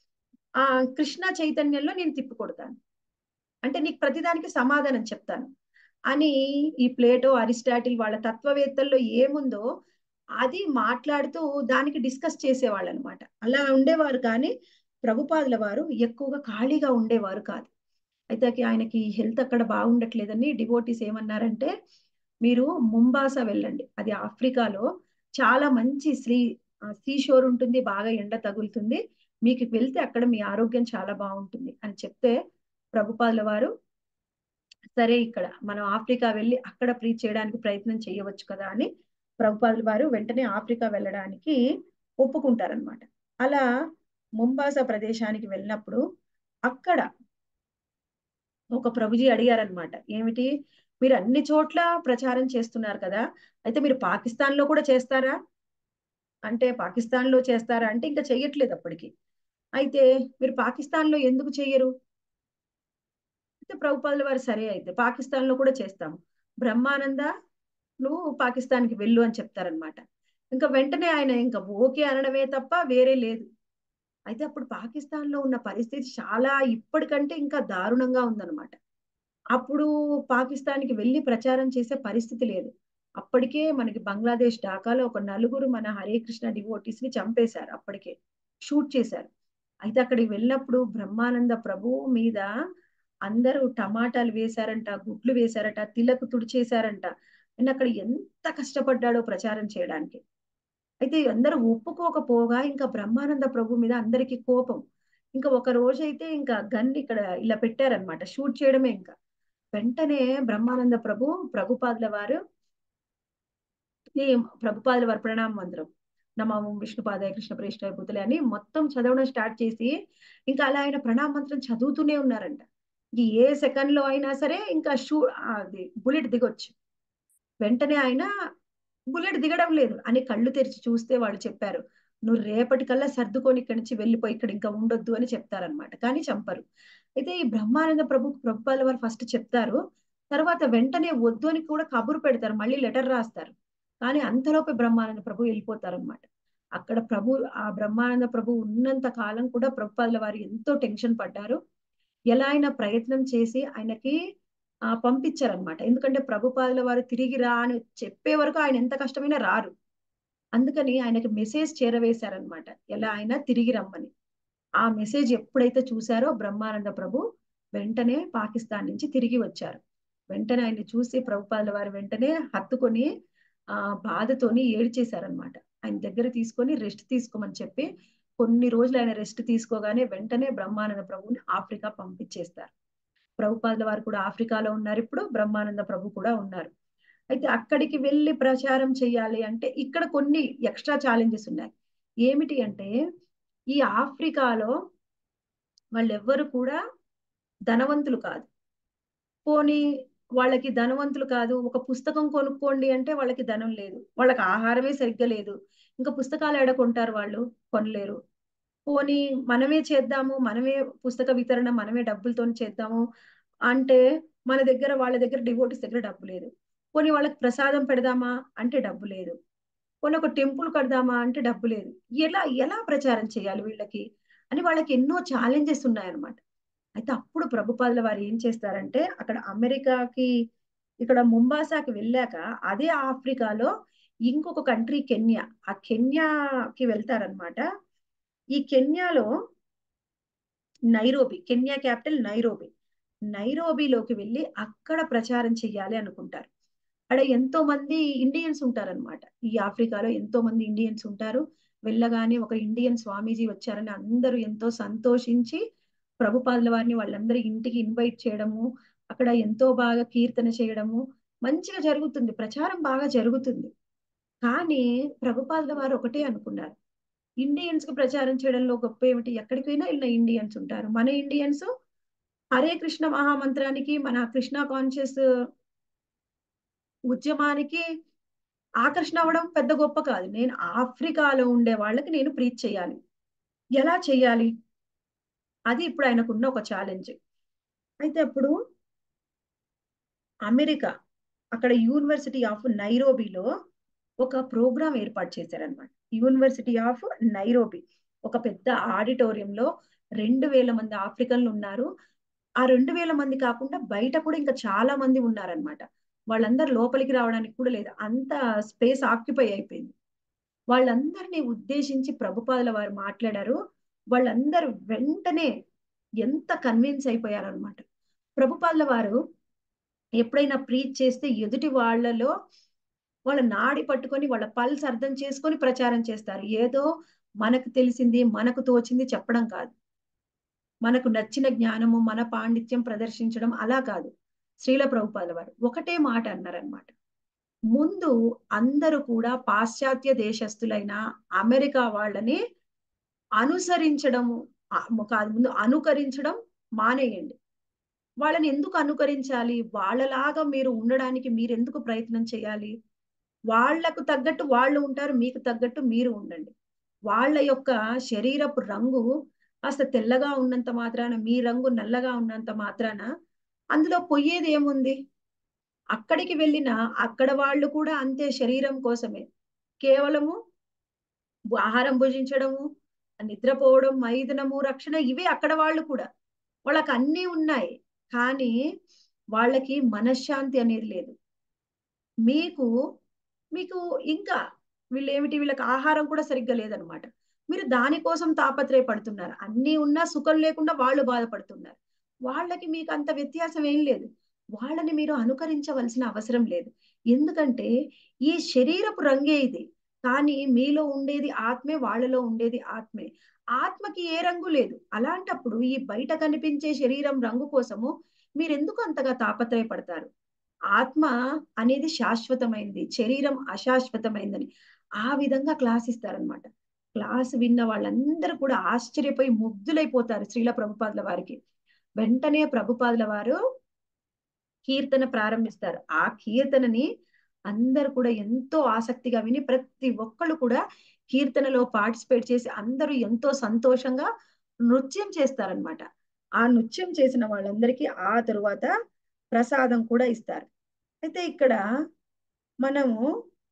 ఆ కృష్ణ చైతన్యంలో నేను తిప్పికొడతాను అంటే నీకు ప్రతిదానికి సమాధానం చెప్తాను అని ఈ ప్లేటో అరిస్టాటిల్ వాళ్ళ తత్వవేత్తల్లో ఏముందో అది మాట్లాడుతూ దానికి డిస్కస్ చేసేవాళ్ళు అనమాట అలా ఉండేవారు కానీ ప్రభుపాదుల వారు ఎక్కువగా ఖాళీగా ఉండేవారు కాదు అయితే ఆయనకి హెల్త్ అక్కడ బాగుండట్లేదని డివోటీస్ ఏమన్నారంటే మీరు ముంబాసా వెళ్ళండి అది ఆఫ్రికాలో చాలా మంచి శ్రీ సీషోర్ ఉంటుంది బాగా ఎండ తగులుతుంది మీకు వెళ్తే అక్కడ మీ ఆరోగ్యం చాలా బాగుంటుంది అని చెప్తే ప్రభుపాదుల వారు సరే ఇక్కడ మనం ఆఫ్రికా వెళ్ళి అక్కడ ప్రీచ్ చేయడానికి ప్రయత్నం చేయవచ్చు కదా అని ప్రభుపాదుల వారు వెంటనే ఆఫ్రికా వెళ్ళడానికి ఒప్పుకుంటారనమాట అలా ముంబాసా ప్రదేశానికి వెళ్ళినప్పుడు అక్కడ ఒక ప్రభుజీ అడిగారనమాట ఏమిటి మీరు అన్ని చోట్ల ప్రచారం చేస్తున్నారు కదా అయితే మీరు పాకిస్తాన్ లో కూడా చేస్తారా అంటే పాకిస్తాన్ లో చేస్తారా అంటే ఇంకా చెయ్యట్లేదు అప్పటికి అయితే మీరు పాకిస్తాన్ లో ఎందుకు చెయ్యరు అయితే ప్రభుపాదుల వారు సరే అయితే పాకిస్తాన్ లో కూడా చేస్తాము బ్రహ్మానంద నువ్వు పాకిస్తాన్కి వెళ్ళు అని చెప్తారనమాట ఇంకా వెంటనే ఆయన ఇంకా ఓకే అనడమే తప్ప వేరే లేదు అయితే అప్పుడు పాకిస్తాన్ లో ఉన్న పరిస్థితి చాలా ఇప్పటికంటే ఇంకా దారుణంగా ఉందన్నమాట అప్పుడు పాకిస్తాన్కి వెళ్ళి ప్రచారం చేసే పరిస్థితి లేదు అప్పటికే మనకి బంగ్లాదేశ్ ఢాకాలో ఒక నలుగురు మన హరే కృష్ణ డివోటీస్ ని చంపేశారు అప్పటికే షూట్ చేశారు అయితే అక్కడికి వెళ్ళినప్పుడు బ్రహ్మానంద ప్రభువు మీద అందరూ టమాటాలు వేశారంట గుడ్లు వేశారట తిలకు తుడిచేశారంట ఆయన అక్కడ ఎంత కష్టపడ్డాడో ప్రచారం చేయడానికి అయితే అందరూ ఒప్పుకోకపోగా ఇంకా బ్రహ్మానంద ప్రభు మీద అందరికి కోపం ఇంకా ఒక రోజు అయితే ఇంకా గన్ ఇక్కడ ఇలా పెట్టారనమాట షూట్ చేయడమే ఇంకా వెంటనే బ్రహ్మానంద ప్రభు ప్రభుపాదుల వారు ఈ ప్రభుపాదుల వారి ప్రణామ మంత్రం నమో విష్ణుపాదాయ కృష్ణ ప్రేష్ఠ భూతులే అని మొత్తం చదవడం స్టార్ట్ చేసి ఇంకా అలా ఆయన ప్రణామ మంత్రం చదువుతూనే ఉన్నారంట ఈ ఏ సెకండ్ లో అయినా సరే ఇంకా షూ అది బుల్లెట్ దిగొచ్చు వెంటనే ఆయన బుల్లెట్ దిగడం లేదు అని కళ్ళు తెరిచి చూస్తే వాళ్ళు చెప్పారు నువ్వు రేపటికల్లా సర్దుకొని ఇక్కడి నుంచి వెళ్ళిపోయి ఇక్కడ ఇంకా ఉండొద్దు అని చెప్తారనమాట కానీ చంపరు అయితే ఈ బ్రహ్మానంద ప్రభు ప్రభుపాల వారు ఫస్ట్ చెప్తారు తర్వాత వెంటనే వద్దు అని కూడా కబురు పెడతారు మళ్ళీ లెటర్ రాస్తారు కానీ అంతలోపే బ్రహ్మానంద ప్రభు వెళ్ళిపోతారు అనమాట అక్కడ ప్రభు ఆ బ్రహ్మానంద ప్రభు ఉన్నంత కాలం కూడా ప్రభుపాదుల వారు ఎంతో టెన్షన్ పడ్డారు ఎలా అయినా ప్రయత్నం చేసి ఆయనకి ఆ పంపించారనమాట ఎందుకంటే ప్రభుపాదుల వారు తిరిగి రా అని చెప్పే వరకు ఆయన ఎంత కష్టమైనా రారు అందుకని ఆయనకి మెసేజ్ చేరవేశారనమాట ఎలా అయినా తిరిగి రమ్మని ఆ మెసేజ్ ఎప్పుడైతే చూసారో బ్రహ్మానంద ప్రభు వెంటనే పాకిస్తాన్ నుంచి తిరిగి వచ్చారు వెంటనే ఆయన చూసి ప్రభుపాదుల వారు వెంటనే హత్తుకొని ఆ బాధతోని ఏడ్చేశారనమాట ఆయన దగ్గర తీసుకొని రెస్ట్ తీసుకోమని చెప్పి కొన్ని రోజులు ఆయన రెస్ట్ తీసుకోగానే వెంటనే బ్రహ్మానంద ప్రభుని ఆఫ్రికా పంపించేస్తారు ప్రభుపాదుల వారు కూడా ఆఫ్రికాలో ఉన్నారు ఇప్పుడు బ్రహ్మానంద ప్రభు కూడా ఉన్నారు అయితే అక్కడికి వెళ్ళి ప్రచారం చేయాలి అంటే ఇక్కడ కొన్ని ఎక్స్ట్రా ఛాలెంజెస్ ఉన్నాయి ఏమిటి అంటే ఈ ఆఫ్రికాలో వాళ్ళెవ్వరు కూడా ధనవంతులు కాదు పోనీ వాళ్ళకి ధనవంతులు కాదు ఒక పుస్తకం కొనుక్కోండి అంటే వాళ్ళకి ధనం లేదు వాళ్ళకి ఆహారమే సరిగ్గా లేదు ఇంకా పుస్తకాలు ఎడ కొంటారు వాళ్ళు కొనలేరు పోనీ మనమే చేద్దాము మనమే పుస్తక వితరణ మనమే డబ్బులతో చేద్దాము అంటే మన దగ్గర వాళ్ళ దగ్గర డివోటీస్ దగ్గర డబ్బు లేదు పోనీ వాళ్ళకి ప్రసాదం పెడదామా అంటే డబ్బు లేదు పోనీ ఒక టెంపుల్ కడదామా అంటే డబ్బు లేదు ఎలా ఎలా ప్రచారం చేయాలి వీళ్ళకి అని వాళ్ళకి ఎన్నో ఛాలెంజెస్ ఉన్నాయన్నమాట అయితే అప్పుడు ప్రభుపాదుల వారు ఏం చేస్తారంటే అక్కడ అమెరికాకి ఇక్కడ ముంబాసాకి వెళ్ళాక అదే ఆఫ్రికాలో ఇంకొక కంట్రీ కెన్యా ఆ కెన్యాకి వెళ్తారనమాట ఈ కెన్యాలో నైరోబి కెన్యా క్యాపిటల్ నైరోబి నైరోబిలోకి వెళ్ళి అక్కడ ప్రచారం చేయాలి అనుకుంటారు అక్కడ ఎంతో మంది ఇండియన్స్ ఉంటారనమాట ఈ ఆఫ్రికాలో ఎంతో మంది ఇండియన్స్ ఉంటారు వెళ్ళగానే ఒక ఇండియన్ స్వామీజీ వచ్చారని అందరూ ఎంతో సంతోషించి ప్రభుపాదుల వారిని వాళ్ళందరూ ఇంటికి ఇన్వైట్ చేయడము అక్కడ ఎంతో బాగా కీర్తన చేయడము మంచిగా జరుగుతుంది ప్రచారం బాగా జరుగుతుంది కానీ ప్రభుపాదుల వారు ఒకటే అనుకున్నారు ఇండియన్స్ కి ప్రచారం చేయడంలో గొప్ప ఏమిటి ఎక్కడికైనా వెళ్ళిన ఇండియన్స్ ఉంటారు మన ఇండియన్స్ హరే కృష్ణ మహామంత్రానికి మన కృష్ణ కాన్షియస్ ఉద్యమానికి ఆకర్షణ అవ్వడం పెద్ద గొప్ప కాదు నేను ఆఫ్రికాలో ఉండే వాళ్ళకి నేను ప్రీచ్ చేయాలి ఎలా చేయాలి అది ఇప్పుడు ఆయనకున్న ఒక ఛాలెంజ్ అయితే అప్పుడు అమెరికా అక్కడ యూనివర్సిటీ ఆఫ్ నైరోబీలో ఒక ప్రోగ్రామ్ ఏర్పాటు చేశారనమాట యూనివర్సిటీ ఆఫ్ నైరోబీ ఒక పెద్ద ఆడిటోరియంలో రెండు వేల మంది ఆఫ్రికన్లు ఉన్నారు ఆ రెండు వేల మంది కాకుండా బయట కూడా ఇంకా చాలా మంది ఉన్నారనమాట వాళ్ళందరూ లోపలికి రావడానికి కూడా లేదు అంత స్పేస్ ఆక్యుపై అయిపోయింది వాళ్ళందరినీ ఉద్దేశించి ప్రభుపాదుల వారు మాట్లాడారు వాళ్ళందరూ వెంటనే ఎంత కన్విన్స్ అయిపోయారనమాట ప్రభుపాదుల వారు ఎప్పుడైనా ప్రీచ్ చేస్తే ఎదుటి వాళ్ళలో వాళ్ళ నాడి పట్టుకొని వాళ్ళ పల్స్ అర్థం చేసుకొని ప్రచారం చేస్తారు ఏదో మనకు తెలిసింది మనకు తోచింది చెప్పడం కాదు మనకు నచ్చిన జ్ఞానము మన పాండిత్యం ప్రదర్శించడం అలా కాదు శ్రీల ప్రభుపాదుల వారు ఒకటే మాట అన్నారనమాట ముందు అందరూ కూడా పాశ్చాత్య దేశస్తులైన అమెరికా వాళ్ళని అనుసరించడము కాదు ముందు అనుకరించడం మానేయండి వాళ్ళని ఎందుకు అనుకరించాలి వాళ్ళలాగా మీరు ఉండడానికి మీరు ఎందుకు ప్రయత్నం చేయాలి వాళ్లకు తగ్గట్టు వాళ్ళు ఉంటారు మీకు తగ్గట్టు మీరు ఉండండి వాళ్ళ యొక్క శరీరపు రంగు కాస్త తెల్లగా ఉన్నంత మాత్రాన మీ రంగు నల్లగా ఉన్నంత మాత్రాన అందులో పొయ్యేది ఏముంది అక్కడికి వెళ్ళిన అక్కడ వాళ్ళు కూడా అంతే శరీరం కోసమే కేవలము ఆహారం భుజించడము నిద్రపోవడం మైదనము రక్షణ ఇవే అక్కడ వాళ్ళు కూడా వాళ్ళకి అన్నీ ఉన్నాయి కానీ వాళ్ళకి మనశ్శాంతి అనేది లేదు మీకు మీకు ఇంకా వీళ్ళు ఏమిటి వీళ్ళకి ఆహారం కూడా సరిగ్గా లేదనమాట మీరు దానికోసం తాపత్రయపడుతున్నారు అన్ని ఉన్నా సుఖం లేకుండా వాళ్ళు బాధపడుతున్నారు వాళ్ళకి మీకు అంత వ్యత్యాసం ఏం లేదు వాళ్ళని మీరు అనుకరించవలసిన అవసరం లేదు ఎందుకంటే ఈ శరీరపు రంగే ఇది కానీ మీలో ఉండేది ఆత్మే వాళ్ళలో ఉండేది ఆత్మే ఆత్మకి ఏ రంగు లేదు అలాంటప్పుడు ఈ బయట కనిపించే శరీరం రంగు కోసము మీరెందుకు అంతగా తాపత్రయపడతారు ఆత్మ అనేది శాశ్వతమైంది శరీరం అశాశ్వతమైందని ఆ విధంగా క్లాస్ ఇస్తారనమాట క్లాస్ విన్న వాళ్ళందరూ కూడా ఆశ్చర్యపోయి ముగ్ధులైపోతారు శ్రీల ప్రభుపాదుల వారికి వెంటనే ప్రభుపాదుల వారు కీర్తన ప్రారంభిస్తారు ఆ కీర్తనని అందరు కూడా ఎంతో ఆసక్తిగా విని ప్రతి ఒక్కళ్ళు కూడా కీర్తనలో పార్టిసిపేట్ చేసి అందరూ ఎంతో సంతోషంగా నృత్యం చేస్తారనమాట ఆ నృత్యం చేసిన వాళ్ళందరికీ ఆ తరువాత ప్రసాదం కూడా ఇస్తారు అయితే ఇక్కడ మనము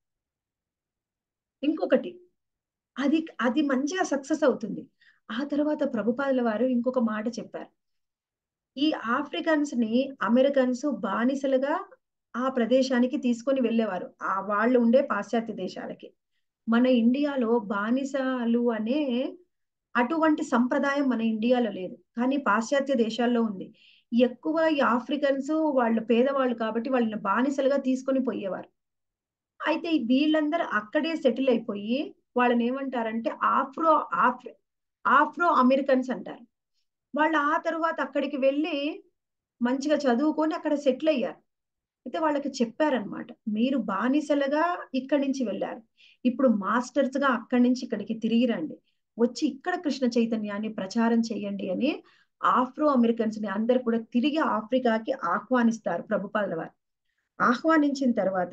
ఇంకొకటి అది అది మంచిగా సక్సెస్ అవుతుంది ఆ తర్వాత ప్రభుపాదుల వారు ఇంకొక మాట చెప్పారు ఈ ఆఫ్రికన్స్ ని అమెరికన్స్ బానిసలుగా ఆ ప్రదేశానికి తీసుకొని వెళ్ళేవారు ఆ వాళ్ళు ఉండే పాశ్చాత్య దేశాలకి మన ఇండియాలో బానిసలు అనే అటువంటి సంప్రదాయం మన ఇండియాలో లేదు కానీ పాశ్చాత్య దేశాల్లో ఉంది ఎక్కువ ఈ ఆఫ్రికన్స్ వాళ్ళు పేదవాళ్ళు కాబట్టి వాళ్ళని బానిసలుగా తీసుకొని పోయేవారు అయితే వీళ్ళందరూ అక్కడే సెటిల్ అయిపోయి వాళ్ళని ఏమంటారంటే ఆఫ్రో ఆఫ్రి ఆఫ్రో అమెరికన్స్ అంటారు వాళ్ళు ఆ తరువాత అక్కడికి వెళ్ళి మంచిగా చదువుకొని అక్కడ సెటిల్ అయ్యారు అయితే వాళ్ళకి చెప్పారనమాట మీరు బానిసలుగా ఇక్కడి నుంచి వెళ్ళారు ఇప్పుడు మాస్టర్స్ గా అక్కడి నుంచి ఇక్కడికి తిరిగి రండి వచ్చి ఇక్కడ కృష్ణ చైతన్యాన్ని ప్రచారం చేయండి అని ఆఫ్రో అమెరికన్స్ ని అందరు కూడా తిరిగి ఆఫ్రికాకి ఆహ్వానిస్తారు ప్రభుపాదుల వారు ఆహ్వానించిన తర్వాత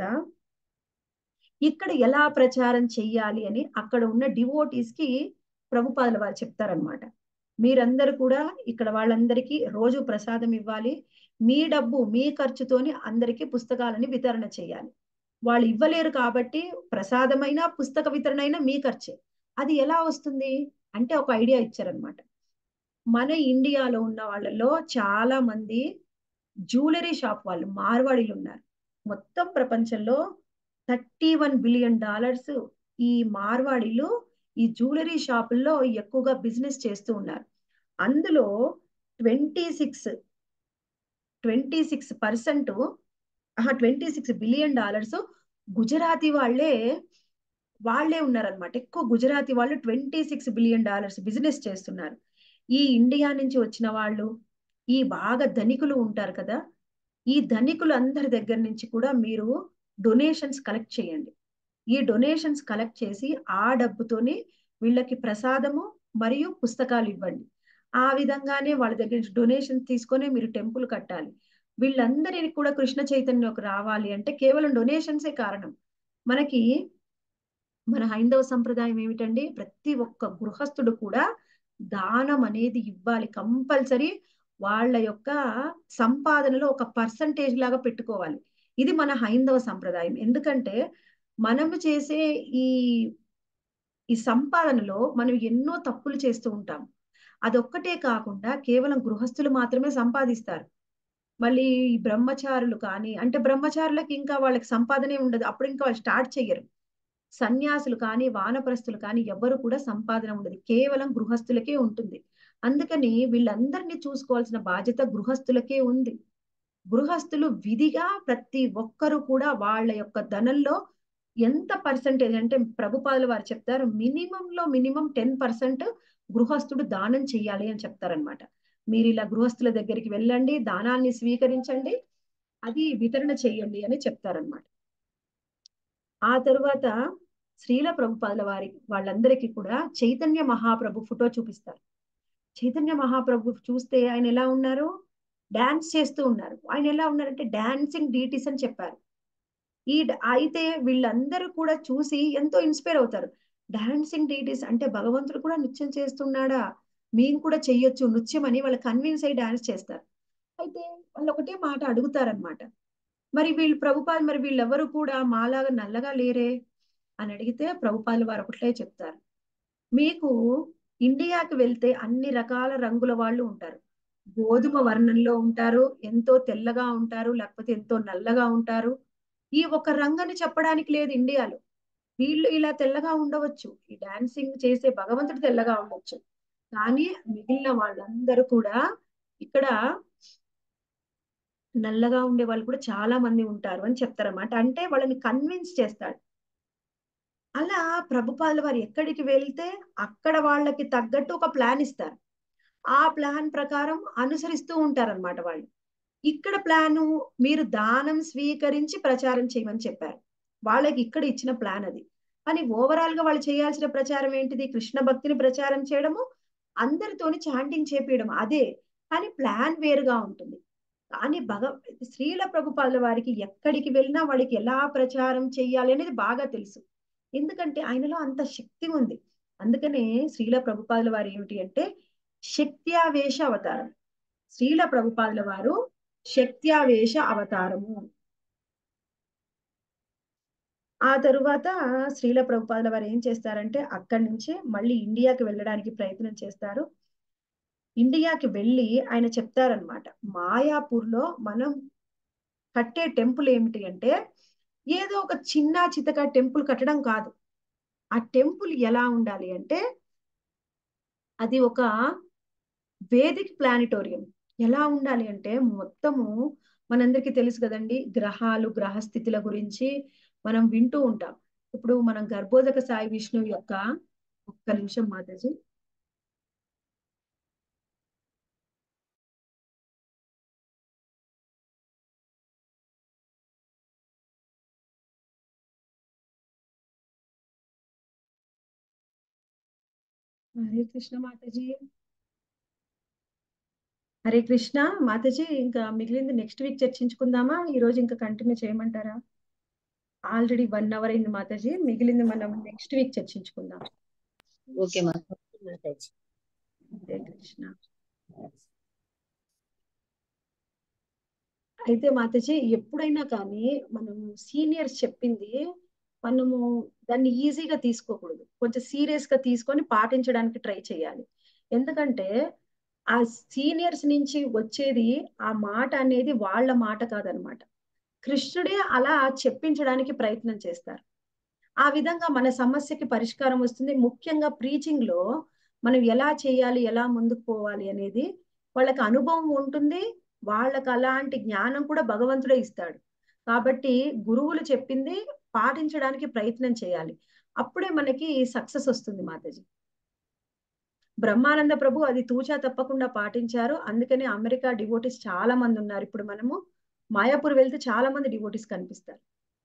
ఇక్కడ ఎలా ప్రచారం చెయ్యాలి అని అక్కడ ఉన్న డివోటీస్ కి ప్రభుపాదుల వారు చెప్తారనమాట మీరందరూ కూడా ఇక్కడ వాళ్ళందరికీ రోజు ప్రసాదం ఇవ్వాలి మీ డబ్బు మీ ఖర్చుతోని అందరికీ పుస్తకాలని వితరణ చేయాలి వాళ్ళు ఇవ్వలేరు కాబట్టి ప్రసాదమైన పుస్తక వితరణ అయినా మీ ఖర్చే అది ఎలా వస్తుంది అంటే ఒక ఐడియా ఇచ్చారనమాట మన ఇండియాలో ఉన్న వాళ్ళలో చాలా మంది జ్యువెలరీ షాప్ వాళ్ళు మార్వాడీలు ఉన్నారు మొత్తం ప్రపంచంలో థర్టీ వన్ బిలియన్ డాలర్స్ ఈ మార్వాడీలు ఈ జ్యువెలరీ షాపుల్లో ఎక్కువగా బిజినెస్ చేస్తూ ఉన్నారు అందులో twenty six twenty six percent twenty six billion dollars Gujarati వాళ్ళే వాళ్ళే ఉన్నారనమాట ఎక్కువ గుజరాతీ వాళ్ళు twenty six billion dollars business చేస్తున్నారు ఈ ఇండియా నుంచి వచ్చిన వాళ్ళు ఈ బాగా ధనికులు ఉంటారు కదా ఈ ధనికులు అందరి దగ్గర నుంచి కూడా మీరు డొనేషన్స్ కలెక్ట్ చేయండి ఈ డొనేషన్స్ కలెక్ట్ చేసి ఆ డబ్బుతోనే వీళ్ళకి ప్రసాదము మరియు పుస్తకాలు ఇవ్వండి ఆ విధంగానే వాళ్ళ దగ్గర నుంచి డొనేషన్స్ తీసుకొని మీరు టెంపుల్ కట్టాలి వీళ్ళందరినీ కూడా కృష్ణ చైతన్యంలోకి రావాలి అంటే కేవలం డొనేషన్సే కారణం మనకి మన హైందవ సంప్రదాయం ఏమిటండి ప్రతి ఒక్క గృహస్థుడు కూడా దానం అనేది ఇవ్వాలి కంపల్సరీ వాళ్ళ యొక్క సంపాదనలో ఒక పర్సంటేజ్ లాగా పెట్టుకోవాలి ఇది మన హైందవ సంప్రదాయం ఎందుకంటే మనము చేసే ఈ ఈ సంపాదనలో మనం ఎన్నో తప్పులు చేస్తూ ఉంటాం అదొక్కటే కాకుండా కేవలం గృహస్థులు మాత్రమే సంపాదిస్తారు మళ్ళీ ఈ బ్రహ్మచారులు కానీ అంటే బ్రహ్మచారులకు ఇంకా వాళ్ళకి సంపాదనే ఉండదు అప్పుడు ఇంకా వాళ్ళు స్టార్ట్ చెయ్యరు సన్యాసులు కానీ వానప్రస్తులు కానీ ఎవరు కూడా సంపాదన ఉండదు కేవలం గృహస్థులకే ఉంటుంది అందుకని వీళ్ళందరినీ చూసుకోవాల్సిన బాధ్యత గృహస్థులకే ఉంది గృహస్థులు విధిగా ప్రతి ఒక్కరు కూడా వాళ్ళ యొక్క ధనంలో ఎంత పర్సంటేజ్ అంటే ప్రభుపాదులు వారు చెప్తారు మినిమం లో మినిమం టెన్ పర్సెంట్ గృహస్థుడు దానం చెయ్యాలి అని చెప్తారనమాట మీరు ఇలా గృహస్థుల దగ్గరికి వెళ్ళండి దానాన్ని స్వీకరించండి అది వితరణ చేయండి అని చెప్తారనమాట ఆ తరువాత శ్రీల ప్రభుపాదుల వారి వాళ్ళందరికీ కూడా చైతన్య మహాప్రభు ఫోటో చూపిస్తారు చైతన్య మహాప్రభు చూస్తే ఆయన ఎలా ఉన్నారు డాన్స్ చేస్తూ ఉన్నారు ఆయన ఎలా ఉన్నారంటే డాన్సింగ్ డీటీస్ అని చెప్పారు ఈ అయితే వీళ్ళందరూ కూడా చూసి ఎంతో ఇన్స్పైర్ అవుతారు డాన్సింగ్ డీటీస్ అంటే భగవంతుడు కూడా నృత్యం చేస్తున్నాడా మేము కూడా చెయ్యొచ్చు నృత్యం అని వాళ్ళు కన్విన్స్ అయ్యి డాన్స్ చేస్తారు అయితే వాళ్ళు ఒకటే మాట అడుగుతారనమాట మరి వీళ్ళు ప్రభుపాలు మరి వీళ్ళెవరు కూడా మాలాగా నల్లగా లేరే అని అడిగితే ప్రభుపాలు వారు ఒకటే చెప్తారు మీకు ఇండియాకి వెళ్తే అన్ని రకాల రంగుల వాళ్ళు ఉంటారు గోధుమ వర్ణంలో ఉంటారు ఎంతో తెల్లగా ఉంటారు లేకపోతే ఎంతో నల్లగా ఉంటారు ఈ ఒక రంగని చెప్పడానికి లేదు ఇండియాలో వీళ్ళు ఇలా తెల్లగా ఉండవచ్చు ఈ డాన్సింగ్ చేసే భగవంతుడు తెల్లగా ఉండొచ్చు కానీ మిగిలిన వాళ్ళందరూ కూడా ఇక్కడ నల్లగా ఉండే వాళ్ళు కూడా చాలా మంది ఉంటారు అని చెప్తారన్నమాట అంటే వాళ్ళని కన్విన్స్ చేస్తాడు అలా ప్రభుపాదుల వారు ఎక్కడికి వెళ్తే అక్కడ వాళ్ళకి తగ్గట్టు ఒక ప్లాన్ ఇస్తారు ఆ ప్లాన్ ప్రకారం అనుసరిస్తూ ఉంటారన్నమాట వాళ్ళు ఇక్కడ ప్లాను మీరు దానం స్వీకరించి ప్రచారం చేయమని చెప్పారు వాళ్ళకి ఇక్కడ ఇచ్చిన ప్లాన్ అది కానీ ఓవరాల్ గా వాళ్ళు చేయాల్సిన ప్రచారం ఏంటిది కృష్ణ భక్తిని ప్రచారం చేయడము అందరితోని చాంటింగ్ చేపించడం అదే కానీ ప్లాన్ వేరుగా ఉంటుంది కానీ భగ శ్రీల ప్రభుపాదుల వారికి ఎక్కడికి వెళ్ళినా వాళ్ళకి ఎలా ప్రచారం చేయాలి అనేది బాగా తెలుసు ఎందుకంటే ఆయనలో అంత శక్తి ఉంది అందుకనే శ్రీల ప్రభుపాదుల వారు ఏమిటి అంటే శక్త్యావేశ అవతారం శ్రీల ప్రభుపాదుల వారు శక్త్యావేశ అవతారము ఆ తరువాత శ్రీల ప్రభుపాదుల వారు ఏం చేస్తారంటే అక్కడి నుంచి మళ్ళీ ఇండియాకి వెళ్ళడానికి ప్రయత్నం చేస్తారు ఇండియాకి వెళ్ళి ఆయన చెప్తారనమాట మాయాపూర్ లో మనం కట్టే టెంపుల్ ఏమిటి అంటే ఏదో ఒక చిన్న చితక టెంపుల్ కట్టడం కాదు ఆ టెంపుల్ ఎలా ఉండాలి అంటే అది ఒక వేదిక్ ప్లానిటోరియం ఎలా ఉండాలి అంటే మొత్తము మనందరికీ తెలుసు కదండి గ్రహాలు గ్రహస్థితుల గురించి మనం వింటూ ఉంటాం ఇప్పుడు మనం గర్భోదక సాయి విష్ణువు యొక్క ఒక్క నిమిషం మాతాజీ హరే కృష్ణ మాతాజీ హరే కృష్ణ మాతాజీ ఇంకా మిగిలింది నెక్స్ట్ వీక్ చర్చించుకుందామా ఈ రోజు ఇంకా కంటిన్యూ చేయమంటారా ఆల్రెడీ వన్ అవర్ అయింది మాతాజీ మిగిలింది మనం నెక్స్ట్ వీక్ చర్చించుకుందాం ఓకే మాతాజీ హరే కృష్ణ అయితే మాతాజీ ఎప్పుడైనా కానీ మనము సీనియర్స్ చెప్పింది మనము దాన్ని ఈజీగా తీసుకోకూడదు కొంచెం సీరియస్ గా తీసుకొని పాటించడానికి ట్రై చేయాలి ఎందుకంటే ఆ సీనియర్స్ నుంచి వచ్చేది ఆ మాట అనేది వాళ్ళ మాట కాదనమాట కృష్ణుడే అలా చెప్పించడానికి ప్రయత్నం చేస్తారు ఆ విధంగా మన సమస్యకి పరిష్కారం వస్తుంది ముఖ్యంగా ప్రీచింగ్ లో మనం ఎలా చేయాలి ఎలా ముందుకు పోవాలి అనేది వాళ్ళకి అనుభవం ఉంటుంది వాళ్ళకి అలాంటి జ్ఞానం కూడా భగవంతుడే ఇస్తాడు కాబట్టి గురువులు చెప్పింది పాటించడానికి ప్రయత్నం చేయాలి అప్పుడే మనకి సక్సెస్ వస్తుంది మాతాజీ బ్రహ్మానంద ప్రభు అది తూచా తప్పకుండా పాటించారు అందుకనే అమెరికా డివోటీస్ చాలా మంది ఉన్నారు ఇప్పుడు మనము మాయాపూర్ వెళ్తే చాలా మంది డివోటీస్ కనిపిస్తారు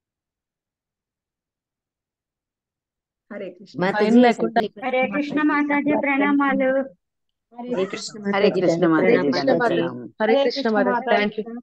హరే కృష్ణ మాతాజీ లేకుండా హరే కృష్ణ మాతాజీ ప్రణామాలు హరే కృష్ణ హరే మాతాజీ కృష్ణ ధన్యవాదాలు మాతాజీ మాతాజీ ధన్యవాదాలు హరే కృష్ణ మాతాజీ థ్యాంక్ యూ